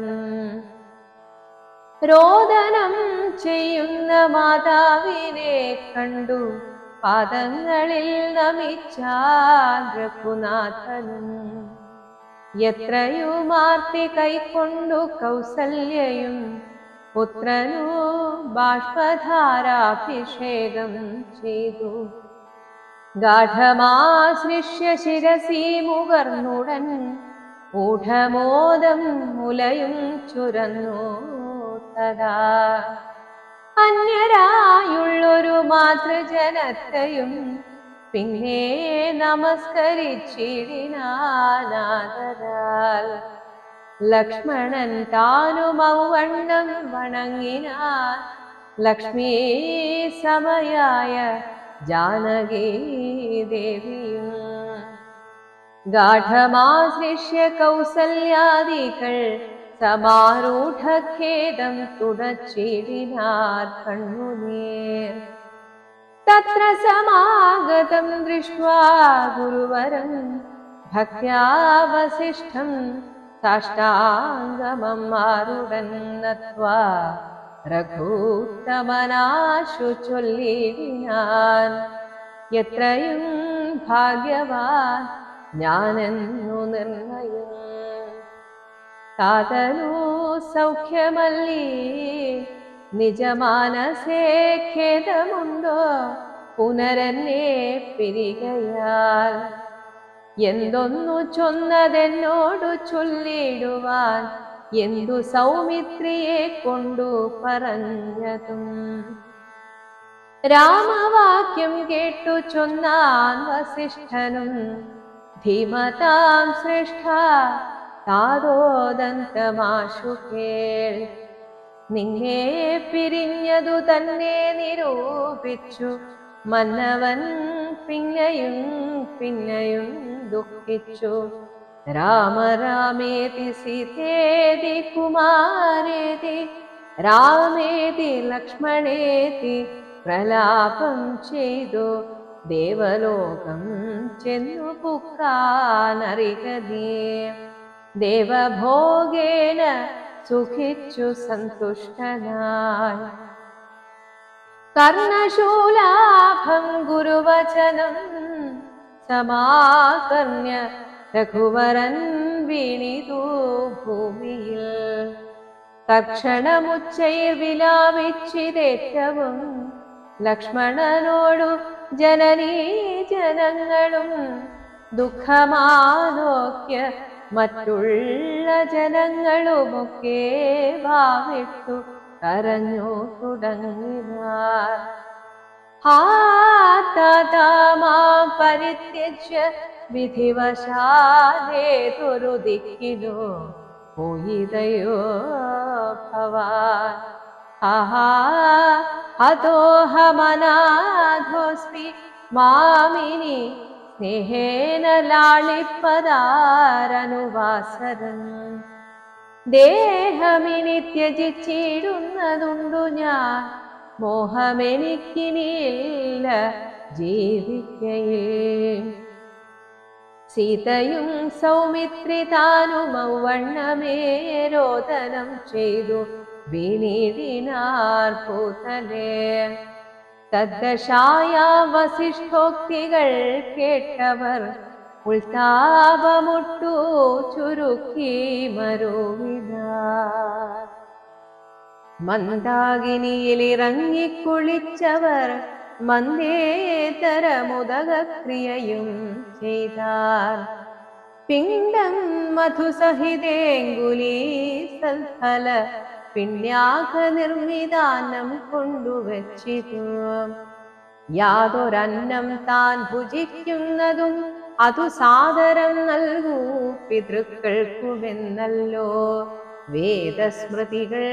രോദനം ചെയ്യുന്ന മാതാവിനെ കണ്ടു പാദങ്ങളിൽ നമിച്ചാഗ്രപുനാഥനും എത്രയുമാർത്തി കൈക്കൊണ്ടു കൗസല്യയും പുത്രനു ബാഷ്പധാരാഭിഷേകം ചെയ്തു ഗാഠമാശ്ലിഷ്യ ശിരസി മുകർന്നുടൻ ഊഢമോദം മുലയും ചുരന്നു തഥാ അന്യരായുള്ളൊരു മാതൃജനത്തെയും പിന്നെ നമസ്കരിച്ചിടിനാനാദരാൽ ലക്ഷ്മണൻ താനുമൗവണ്ണം വണങ്ങിനാൻ ലക്ഷ്മീ സമയായ ജാനകീ ദേവിയും ഗാഠമാശ്ലിഷ്യ കൗസല്യാദികൾ സമാരൂഢഖേദം തുടച്ചിടിനാർ കണ്ണുനീർ തത്ര സമാഗതം ദൃഷ്ട്വാ ഗുരുവരം ഭക്യാ വസിഷ്ഠം സാഷ്ടാംഗമം മാരുടൻ നത്വാ രഘൂത്തമനാശു ചൊല്ലിടിനാൻ എത്രയും ഭാഗ്യവാൻ ഞാനെന്നു നിർണയം താതനു സൗഖ്യമല്ലി നിജമാനസേ ഖേദമുണ്ടോ പുനരന്നെ പിരികയാൽ എന്തൊന്നു ചൊന്നതെന്നോടു ചൊല്ലിടുവാൻ എന്തു സൗമിത്രിയെ കൊണ്ടു പറഞ്ഞതും രാമവാക്യം കേട്ടു ചൊന്നാൻ വസിഷ്ഠനും ധീമതാം ശ്രേഷ്ഠ താതോദന്തമാശു കേൾ നിന്നെ പിരിഞ്ഞതു തന്നെ നിരൂപിച്ചു മന്നവൻ പിന്നെയും പിന്നെയും ദുഃഖിച്ചു രാമ രാമേതി സീതേതി കുമാരേതി രാമേതി ലക്ഷ്മണേതി പ്രലാപം ചെയ്തു ദേവലോകം ചെന്നു പുക്കാനറികതേ ദേവഭോഗേന സുഖിച്ചു സന്തുഷ്ടനായി കർണശൂലാഭം ഗുരുവചനം സമാകർണ്യ രഘുവരൻ വീണിതു ഭൂമിയിൽ തക്ഷണമുച്ചയിൽ വിലാപിച്ചിതേറ്റവും ലക്ഷ്മണനോടു ജനനീ ജനങ്ങളും ദുഃഖമാനോക്യ മറ്റുള്ള ജനങ്ങളുമൊക്കെ വാവിട്ടു കരഞ്ഞു തുടങ്ങിനാർ ഹാത്താമാം പരിത്യജ്യ വിധിവശാലേതൊരു ദിക്കിനു പോയിതയോ ഭവാൻ ആഹാ ഹതോഹമനാഥോസ്മി മാമിനി സ്നേഹേന ലാളിപ്പതാരനുവാസരൻ ദേഹമിനി ത്യജിച്ചിടുന്നതുണ്ടു ഞാൻ മോഹമെനിക്കിനിയില്ല ജീവിക്കയിൽ സീതയും സൗമിത്രി താനുമൗവണ്ണമേ രോദനം ചെയ്തു വിനീടിനാർ ഭൂതലേ തദ്ദശായ വസിഷ്ഠോക്തികൾ കേട്ടവർ ഉൾതാപമുട്ടു ചുരുക്കി മരുവിനാർ മന്ദാകിനിയിലിറങ്ങിക്കുളിച്ചവർ മന്ദേതരമുദകക്രിയയും ചെയ്താർ പിണ്ടം മധുസഹിതേങ്കുലീ സൽഫല പിണ്യാക നിർമ്മിതാനം കൊണ്ടുവച്ചിതു യാതൊരന്നം താൻ ഭുജിക്കുന്നതും അതു സാദരം നൽകൂ പിതൃക്കൾക്കുമെന്നല്ലോ വേദസ്മൃതികൾ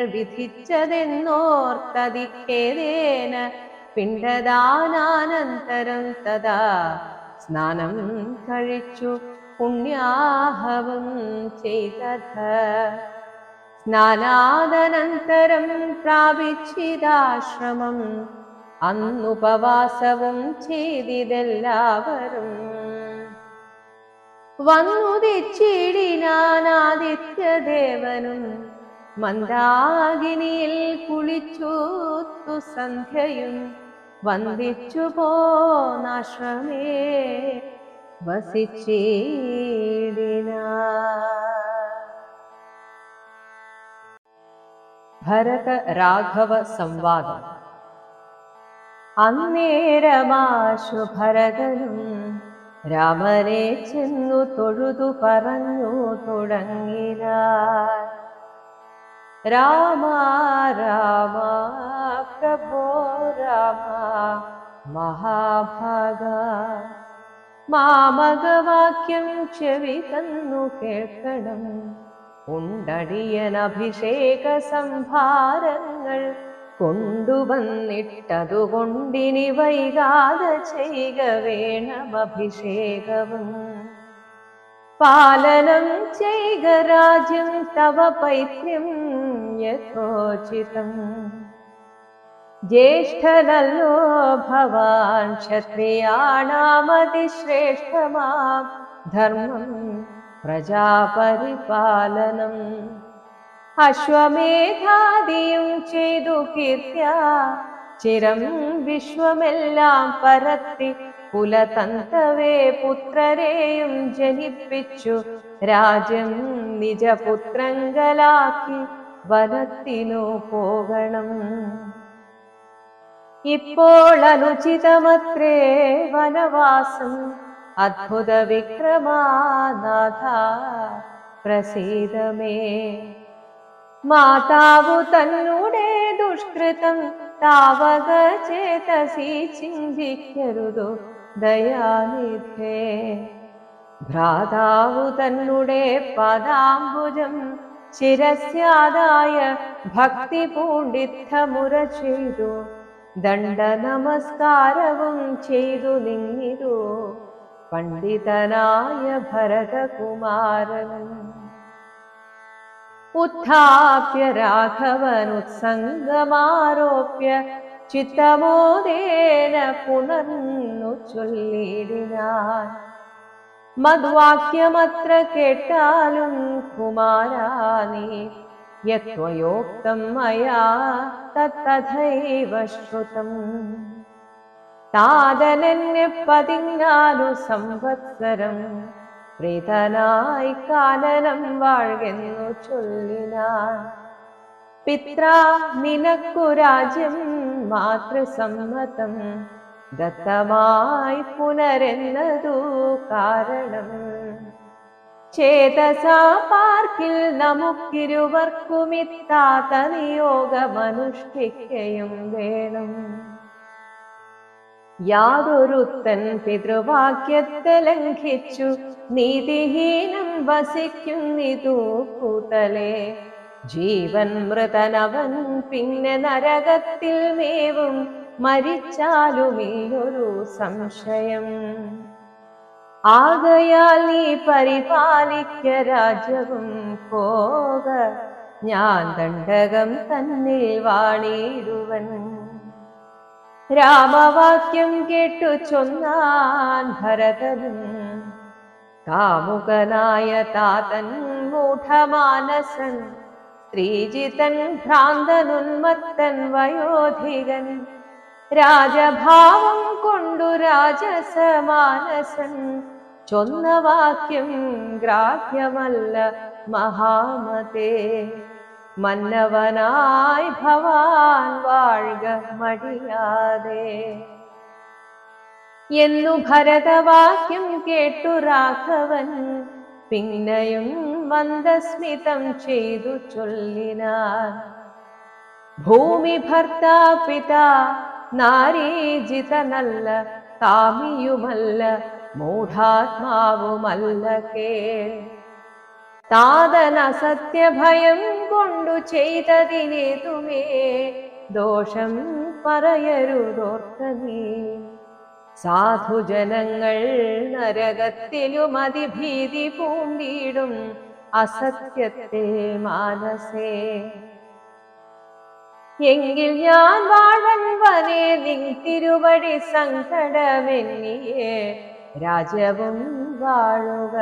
വിധിച്ചതെന്നോർത്തതിക്കേതേന പിണ്ടദാനാനന്തരം തഥാ സ്നാനം കഴിച്ചു പുണ്യാഹവം ചെയ്തത് സ്നാനാദനന്തരം പ്രാപിച്ചിതാശ്രമം അന്നുപവാസവും ചെയ്തിതെല്ലാവരും വന്നുദിച്ചിടിനാനാദിത്യദേവനും മന്ദാകിനിയിൽ കുളിച്ചൂത്തു സന്ധ്യയും വന്ദിച്ചു പോനാശ്രമേ വസിച്ചീടിനാ ഭരത രാഘവ സംവാദം അന്നേരമാശു ഭരതനും രാമനെ ചെന്നു തൊഴുതു പറഞ്ഞു തുടങ്ങിന രാമ രാമ പ്രഭോ രാമ മഹാഭാഗ മാമകവാക്യം ചെവി തന്നു കേൾക്കണം ഉണ്ടടിയൻ അഭിഷേക സംഭാരങ്ങൾ കൊണ്ടുവന്നിട്ടതുകൊണ്ടിനി വൈകാതെ ചെയ്യുക വേണം അഭിഷേകവും പാലനം ചെയ്യുക രാജ്യം തവ പൈത്യം യഥോചിതം ജ്യേഷ്ഠനല്ലോ ഭവാൻ ക്ഷത്രിയാണാമതിശ്രേഷ്ഠമാം ധർമ്മം പ്രജാപരിപാലനം അശ്വമേധാദിയും ചെയ്തു കീർത്തിയ ചിരം വിശ്വമെല്ലാം പരത്തി കുലതന്തവേ പുത്രരെയും ജനിപ്പിച്ചു രാജ്യം നിജപുത്രങ്കലാക്കി വനത്തിനു പോകണം ഇപ്പോൾ അനുചിതമത്രേ വനവാസം അദ്ഭുത വിക്രമാനാഥ പ്രസീതമേ മാതാവു തന്നുടെ ദുഷ്കൃതം താവക ചേതസി ചിന്തിക്കരുതു ദയാനിധേ ഭ്രാതാവു തന്നുടെ പദാംബുജം ശിരസ്യാദായ ഭക്തി പൂണ്ടിത്തമുര ചെയ്തു ദണ്ഡ നമസ്കാരവും ചെയ്തു നിന്നിരു പണ്ഡിതനായ ഭരതകുമാരൻ ഉത്ഥാപ്യ രാഘവനുത്സംഗമാരോപ്യ ചിത്തമോദേന പുണർന്നു ചൊല്ലിടിനാൻ മദ്വാക്യമത്ര കേട്ടാലും കുമാരാനീ യത്വയോക്തം മയാ തത്തഥൈവ ശ്രുതം താതനെന്നെ പതിനാലു സംവത്സരം പ്രീതനായി കാനനം വാഴ്കെന്നു ചൊല്ലിനാൻ പിത്ര നിനക്കു രാജ്യം മാതൃസമ്മതം ദത്തമായി പുനരെന്നതു കാരണം ചേതസാ പാർക്കിൽ നമുക്കിരുവർക്കുമിത്താത്ത നിയോഗമനുഷ്ഠിക്കയും വേണം യാതൊരുത്തൻ പിതൃവാക്യത്തെ ലംഘിച്ചു നീതിഹീനം വസിക്കുന്നിതു കൂട്ടലെ ജീവൻ മൃതനവൻ പിന്നെ നരകത്തിൽ മേവും മരിച്ചാലുമില്ലൊരു സംശയം ആകയാൽ നീ പരിപാലിക്ക രാജ്യവും പോക ഞാൻ ദണ്ഡകം തന്നിൽ വാണിടുവൻ രാമവാക്യം കേട്ടു ചൊന്നാൻ ഭരതനും കാമുകനായ താതൻ മൂഢമാനസൻ സ്ത്രീജിതൻ ഭ്രാന്തനുന്മത്തൻ വയോധികൻ രാജഭാവം കൊണ്ടു രാജസമാനസൻ ചൊന്ന വാക്യം ഗ്രാഹ്യമല്ല മഹാമതേ മന്നവനായി ഭവാൻ വാഴ്ക മടിയാതെ എന്നു ഭരതവാക്യം കേട്ടു രാഘവൻ പിന്നെയും മന്ദസ്മിതം ചെയ്തു ചൊല്ലിനാൻ ഭൂമി ഭർത്താ പിതാ നാരീജിതനല്ല കാമിയുമല്ല മൂഢാത്മാവുമല്ല കേൾ താതന സത്യഭയം കൊണ്ടു ചെയ്തതിനേതുമേ ദോഷം പറയരുതോർക്ക നീ സാധുജനങ്ങൾ നരകത്തിലും അതിഭീതി പൂണ്ടിടും അസത്യത്തെ മാനസേ എങ്കിൽ ഞാൻ വാഴൻവനെ നിൻ തിരുവടി സങ്കടമെന്നിയേ രാജവും വാഴുക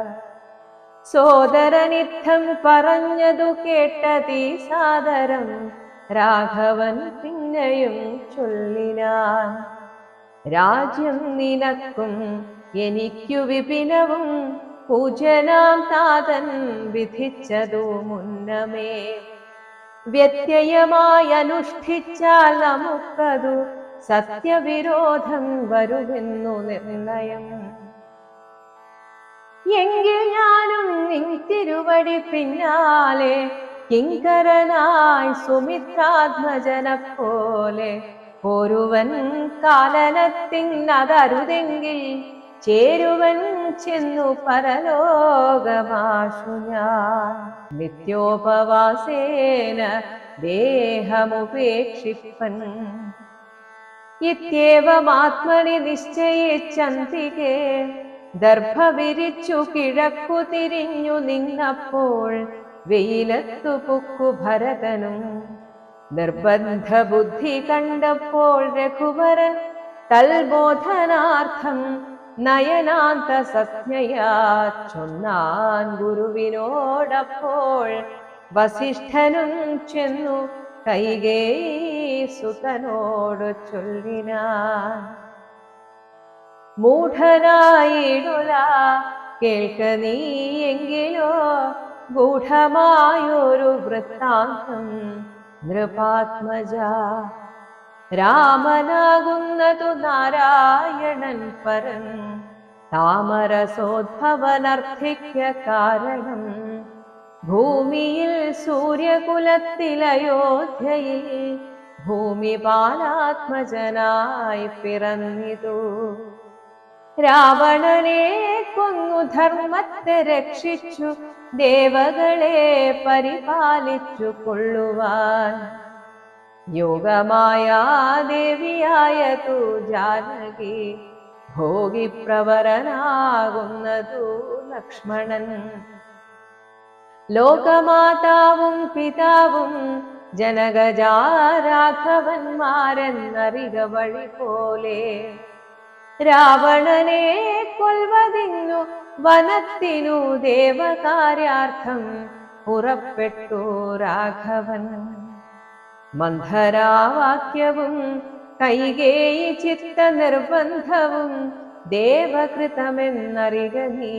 സോദരനിത്തം പറഞ്ഞതു കേട്ടതീ സാദരം രാഘവൻ പിന്നെയും ചൊല്ലിനാൻ രാജ്യം നിനക്കും എനിക്കു വിപിനവും പൂജനാം താതൻ വിധിച്ചതു മുന്നമേ വ്യത്യയമായി അനുഷ്ഠിച്ചാൽ നമുക്കതു സത്യവിരോധം വരുമെന്നു നിർണയം എങ്കിൽ ഞാനും നിൻ തിരുവടി പിന്നാലെ കിങ്കരനായി സുമിത്രാത്മജനെ പോലെ ഒരുവൻ കാലനത്തിനതരുതെങ്കിൽ ചേരുവൻ ചെന്നു പരലോകമാശു ഞാൻ നിത്യോപവാസേന ദേഹമുപേക്ഷിപ്പൻ ഇത്യേവമാത്മനി നിശ്ചയിച്ചന്തികെ ദർഭ വിരിച്ചു കിഴക്കു തിരിഞ്ഞു നിന്നപ്പോൾ വെയിലത്തു പുക്കു ഭരതനും നിർബന്ധ ബുദ്ധി കണ്ടപ്പോൾ രഘുവരൻ തൽബോധനാർത്ഥം നയനാന്ത സജ്ഞയാ ചൊന്നാൻ ഗുരുവിനോടപ്പോൾ വസിഷ്ഠനും ചെന്നു കൈകേ സുതനോട് ചൊല്ലിനാൻ മൂഢനായിടുല കേൾക്ക നീയെങ്കിലോ ഗൂഢമായൊരു വൃത്താന്തം നൃപാത്മജ രാമനാകുന്നതു നാരായണൻ പരൻ താമരസോദ്ഭവനർത്ഥിക്ക കാരണം ഭൂമിയിൽ സൂര്യകുലത്തിൽ അയോധ്യയിൽ ഭൂമിപാലാത്മജനായി പിറന്നിതു രാവണനെ കൊന്നു ധർമ്മത്തെ രക്ഷിച്ചു ദേവകളെ പരിപാലിച്ചു കൊള്ളുവാൻ യോഗമായ ദേവിയായ തു ജാനകി ഭോഗിപ്രവരനാകുന്നതു ലക്ഷ്മണൻ ലോകമാതാവും പിതാവും ജനകജാരാഘവന്മാരെന്നറിക വഴി പോലെ രാവണനെ കൊൽവതിന്നു വനത്തിനു ദേവകാര്യാർത്ഥം പുറപ്പെട്ടു രാഘവൻ മന്ധരാവാക്യവും കൈകേയി ചിത്ത നിർബന്ധവും ദേവകൃതമെന്നറിക നീ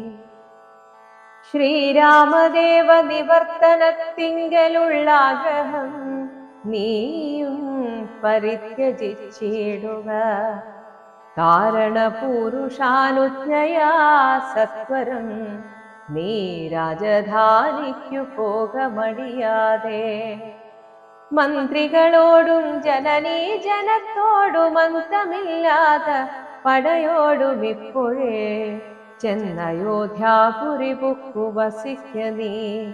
ശ്രീരാമദേവ നിവർത്തനത്തിങ്കലുള്ള ആഗ്രഹം നീയും പരിത്യജിച്ചിടുക കാരണപുരുഷാനുജ്ഞയാ സത്വരം നീ രാജധാനിക്കു പോകമടിയാതെ മന്ത്രികളോടും ജനനീ ജനത്തോടും അന്തമില്ലാതെ പടയോടും ഇപ്പോഴേ ചെന്നയോധ്യാപുരി പുക്കു വസിക്ക നീ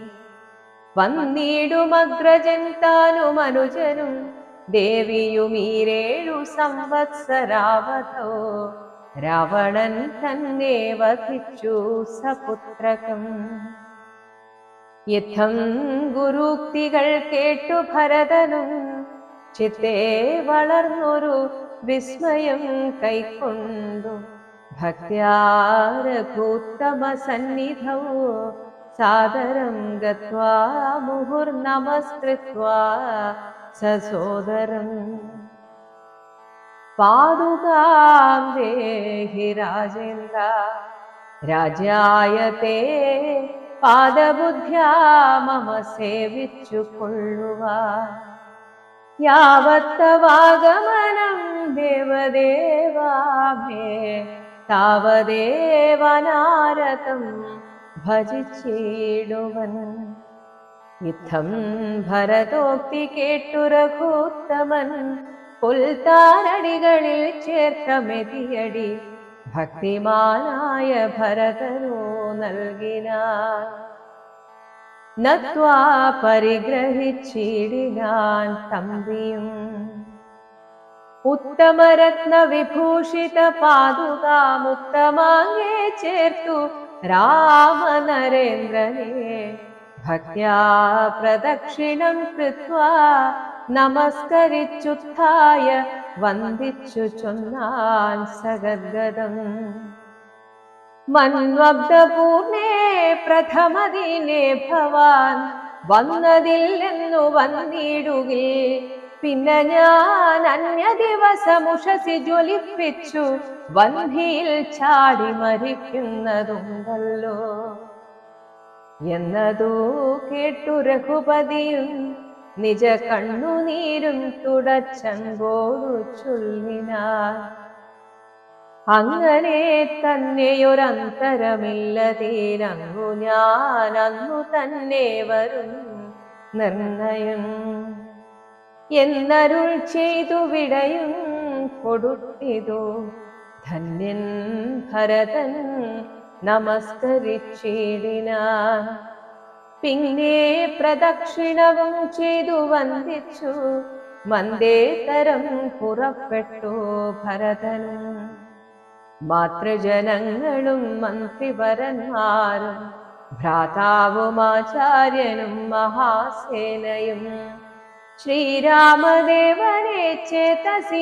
വന്നിടുമഗ്രജൻ താനും അനുജനും ദേവിയുമീരേഴു സംവത്സരാവധോ രാവണൻ തന്നെ വധിച്ചു സപുത്രകം യുദ്ധം ഗുരുക്തികൾ കേട്ടു ഭരതനും ചിത്തേ വളർന്നൊരു വിസ്മയം കൈക്കൊണ്ടു ഭക്യാരഭൂത്തമ സന്നിധൗ സാദരം ഗത്വാ മുഹുർനമസ്കൃത്വാ സസോദരം പാതുകാം ദേഹി രാജേന്ദ്ര രാജ്യായ തേ പാദബുദ്ധ്യാ മമ സേവിച്ചു കൊള്ളുവാ യാവത്തവാഗമനം ദേവദേവാമേ താവദേവനാരതം ഭജിച്ചിടുവൻ യുദ്ധം ഭരതോക്തി കേട്ടു രഘൂത്തമൻ പുൽത്താനടികളിൽ ചേർത്ത മെതിയടി ഭക്തിമാനായ ഭരതനോ നൽകിനാൻ നത്വാ പരിഗ്രഹിച്ചിടിനാൻ തമ്പിയും ഉത്തമരത്ന വിഭൂഷിത പാതുകാമുത്തമാങ്ങേ ചേർത്തു രാമനരേന്ദ്രനെ ഭക്യാ പ്രദക്ഷിണം കൃത്വാ നമസ്കരിച്ചുത്ഥായ വന്ദിച്ചു ചൊന്നാൻ സഗദ്ഗതം മന്വബ്ദപൂർണേ പ്രഥമദിനെ ഭവാൻ വന്നതില്ലെന്നു വന്നിടുകിൽ പിന്നെ ഞാൻ അന്യ ദിവസമുഷസി ജ്വലിപ്പിച്ചു വന്ധിയിൽ ചാടി മരിക്കുന്നതുണ്ടല്ലോ എന്നതു കേട്ടു രഘുപതിയും നിജ കണ്ണുനീരും തുടച്ചങ്കോടു ചൊല്ലിനാൻ അങ്ങനെ തന്നെയൊരന്തരമില്ലതീരങ്ങു ഞാൻ അന്നു തന്നെ വരും നിർണയം എന്നരുൾ ചെയ്തു വിടയും കൊടുത്തിതു ധന്യൻ ഭരതൻ നമസ്കരിച്ചിടിനാൻ പിന്നെ പ്രദക്ഷിണവും ചെയ്തു വന്ദിച്ചു മന്ദേതരം പുറപ്പെട്ടു ഭരതനും മാതൃജനങ്ങളും മന്ത്രിവരന്മാരും ഭ്രാതാവും ആചാര്യനും മഹാസേനയും ശ്രീരാമദേവനെ ചേതസി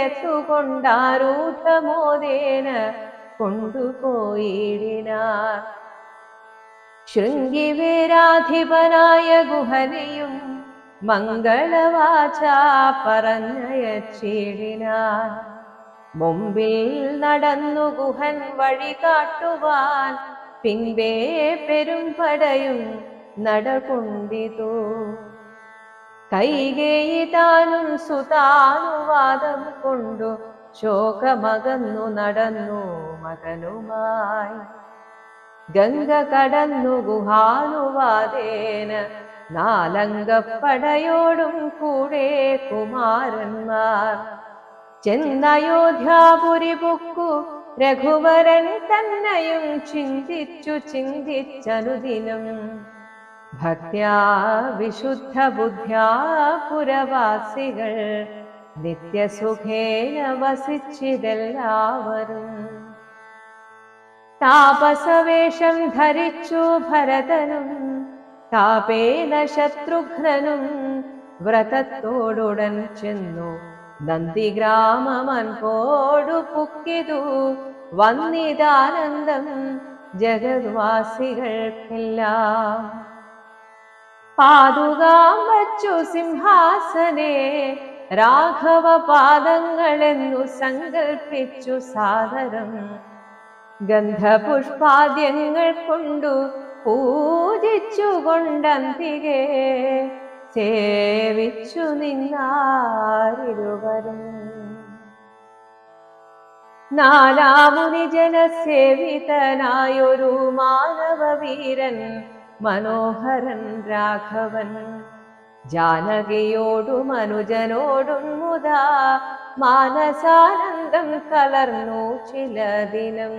ചേത്തുകൊണ്ടാരൂഢമോദേന കൊണ്ടുപോയിടിനാർ ശൃംഗിവീരാധിപനായ ഗുഹനെയും മംഗളവാച പറഞ്ഞയച്ചിടിനാൻ മുമ്പിൽ നടന്നു ഗുഹൻ വഴി കാട്ടുവാൻ പിൻപേ പെരുമ്പടയും നടകൊണ്ടിതു കൈകേയി താനും സുതാനുവാദം കൊണ്ടു ശോകമകന്നു നടന്നു മകനുമായി ഗംഗ കടന്നു ഗുഹാനുവാദേന നാലംഗപ്പടയോടും കൂടെ കുമാരന്മാർ ചെന്നയോധ്യാപുരി പൊക്കു രഘുവരൻ തന്നെയും ചിന്തിച്ചു ചിന്തിച്ചനുദിനം ഭക്ത്യാ വിശുദ്ധ ബുദ്ധ്യാ പുരവാസികൾ നിത്യസുഖേന വസിച്ചിതെല്ലാവരും താപസവേഷം ധരിച്ചു ഭരതനും താപേന ശത്രുഘ്നനും വ്രതത്തോടുടൻ ചെന്നു നന്ദിഗ്രാമമൻപോടു പുക്കിതു വന്നിതാനന്ദം ജഗദ്വാസികൾക്കെല്ലാം പാതുകാം വച്ചു സിംഹാസനെ രാഘവ പാദങ്ങളെന്നു സങ്കൽപ്പിച്ചു സാദരം ഗന്ധപുഷ്പാദ്യങ്ങൾ കൊണ്ടു പൂജിച്ചു കൊണ്ടന്തികെ സേവിച്ചു നിന്നാരിരുവരും നാലാമുനി ജനസേവിതനായൊരു മാനവവീരൻ മനോഹരൻ രാഘവൻ ജാനകിയോടും അനുജനോടും മുതാ മാനസാനന്ദം കലർന്നു ചില ദിനം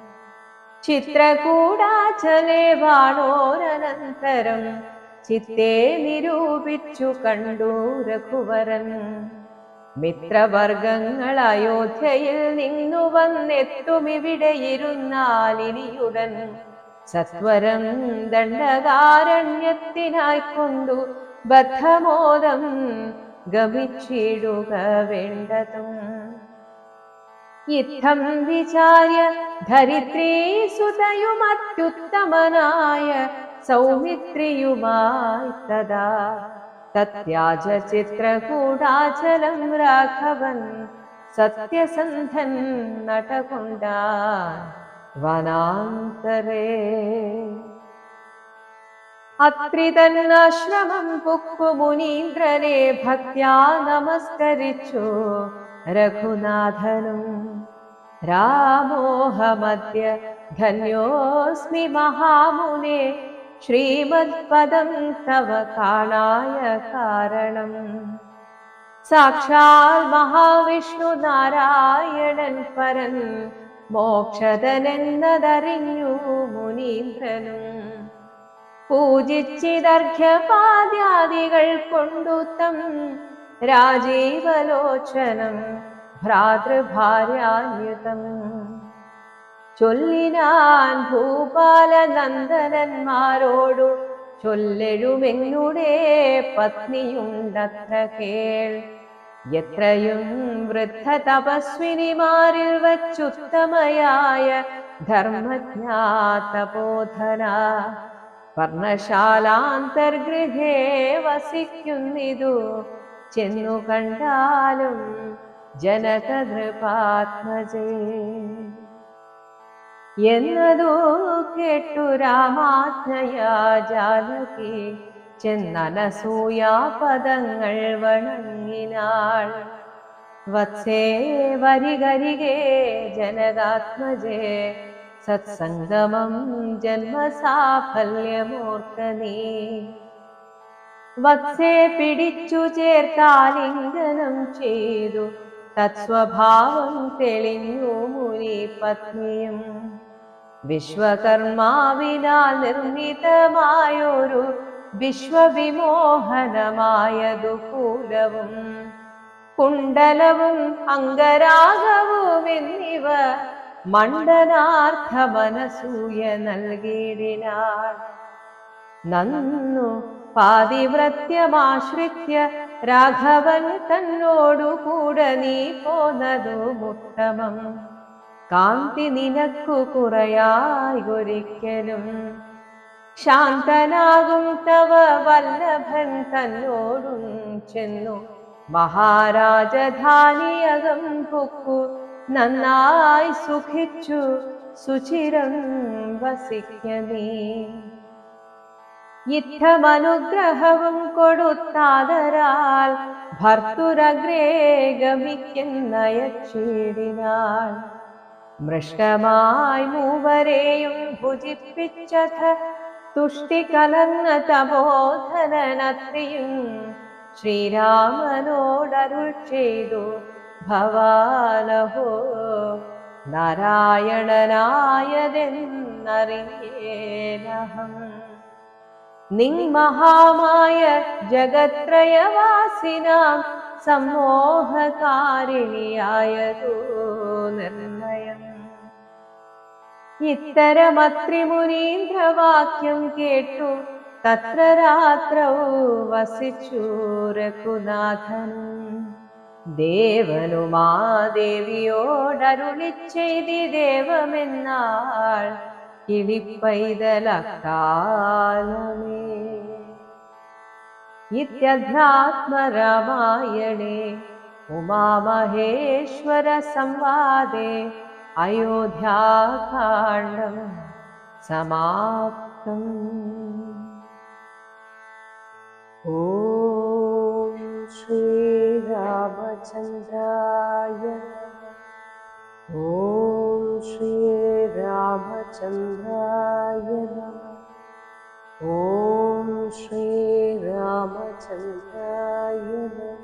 ചിത്രകൂടാചലെ വാണോരനന്തരം ചിത്തെ നിരൂപിച്ചു കണ്ടു രഘുവരൻ മിത്രവർഗങ്ങൾ അയോധ്യയിൽ നിന്നു വന്നെത്തുമിവിടെ ഇരുന്നാലിനിയുടൻ സത്വരം ദണ്ഡകാരണ്യത്തിനായി കൊണ്ടു ബദ്ധമോദം ഗമിച്ചിടുക വേണ്ടതും ഇത്തം വിചാര്യ ധരിത്രീ സുതയുമത്യുത്തമനായ സൗമിത്രിയുമായി തഥാ തത്യാജ ചിത്രകൂടാചലം രാഘവൻ സത്യസന്ധൻ നടകൊണ്ടാൻ വനാന്തരേ അത്രി തന്നാശ്രമം പുക്കു മുനീന്ദ്രനെ ഭക്ത്യാ നമസ്കരിച്ചു രഘുനാഥനും രാമോഹമദ്യ ധന്യോസ്മി മഹാമുനെ ശ്രീമത്പദം തവ കാണായ കാരണം സാക്ഷാൽ മഹാവിഷ്ണു നാരായണൻ പരൻ മോക്ഷതനെന്നതറിഞ്ഞു മുനീന്ദ്രനും പൂജിച്ചിതർഘ്യപാദ്യാദികൾ കൊണ്ടുത്തം രാജീവലോചനം ഭ്രാതൃഭാര്യാന്യുതം ചൊല്ലിനാൻ ഭൂപാലനന്ദനന്മാരോടു ചൊല്ലെഴുമെന്നുടെ പത്നിയുണ്ടത്ര കേൾ എത്രയും വൃദ്ധ തപസ്വിനിമാരിൽ വച്ചുത്തമയായ ധർമ്മജ്ഞാതബോധന വർണ്ണശാലാന്തർഗൃഹേ വസിക്കുന്നിതു ചെന്നു കണ്ടാലും ജനകനൃപാത്മജേ എന്നതു കേട്ടു രാമാജ്ഞയാ ജാനകി ചെന്നനസൂയാ പദങ്ങൾ വണങ്ങിനാൾ വത്സേ വരികരികേ ജനകാത്മജേ സത്സംഗമം ജന്മസാഫല്യമോർക്ക നീ വത്സേ പിടിച്ചു ചേർത്താലിംഗനം ചെയ്തു തത്സ്വഭാവം തെളിഞ്ഞു മുനി പത്നിയും വിശ്വകർമാവിനാൽ നിർമ്മിതമായൊരു വിശ്വവിമോഹനമായതു കൂലവും കുണ്ടലവും അംഗരാഗവും എന്നിവ മണ്ഡനാർത്ഥ മനസൂയ നൽകിയിടിനാൾ നന്നു പാതിവ്രത്യമാശ്രിത്യ രാഘവൻ തന്നോടു കൂടെ നീ പോന്നതു ഉത്തമം കാന്തി നിനക്കു കുറയായി ഒരിക്കലും ശാന്തനാകും തവ വല്ലഭൻ തന്നോടും ചെന്നു മഹാരാജധാനിയകം പൊക്കു നന്നായി സുഖിച്ചു സുചിരം വസിക്ക നീ യുദ്ധമനുഗ്രഹവും കൊടുത്താതരാൽ ഭർത്തുരഗ്രേ ഗമിക്കുന്നയച്ചിടിനാൾ മൃഷ്ടമായി മൂവരെയും ഭുജിപ്പിച്ചഥ തുഷ്ടി കലർന്ന തപോധനനത്രിയും ശ്രീരാമനോടരുൾ ചെയ്തു ഭവാനഹോ നാരായണനായതെന്നറിയേനഹം നിങ്മഹാമായ ജഗത്രയവാസിനാം സമ്മോഹകാരിണിയായതോ നിർണയം ഇത്തരമത്രിമുനീന്ദ്രവാക്യം കേട്ടു തത്ര രാത്രൗ വസിച്ചു രഘുനാഥനും ദേവനുമാദേവിയോടരുളി ചെയ്തി ദേവമെന്നാൾ കിളിപ്പൈതലക്കാലമേ ഇത്യധ്യാത്മരാമായണേ ഉമാമഹേശ്വര സംവാദേ അയോധ്യാകാണ്ഡം സമാപ്തം ഓം ശ്രീരാമചന്ദ്രായ ഓം ശ്രീരാമചന്ദ്രായ നമഃ ഓം ശ്രീരാമചന്ദ്രായ നമഃ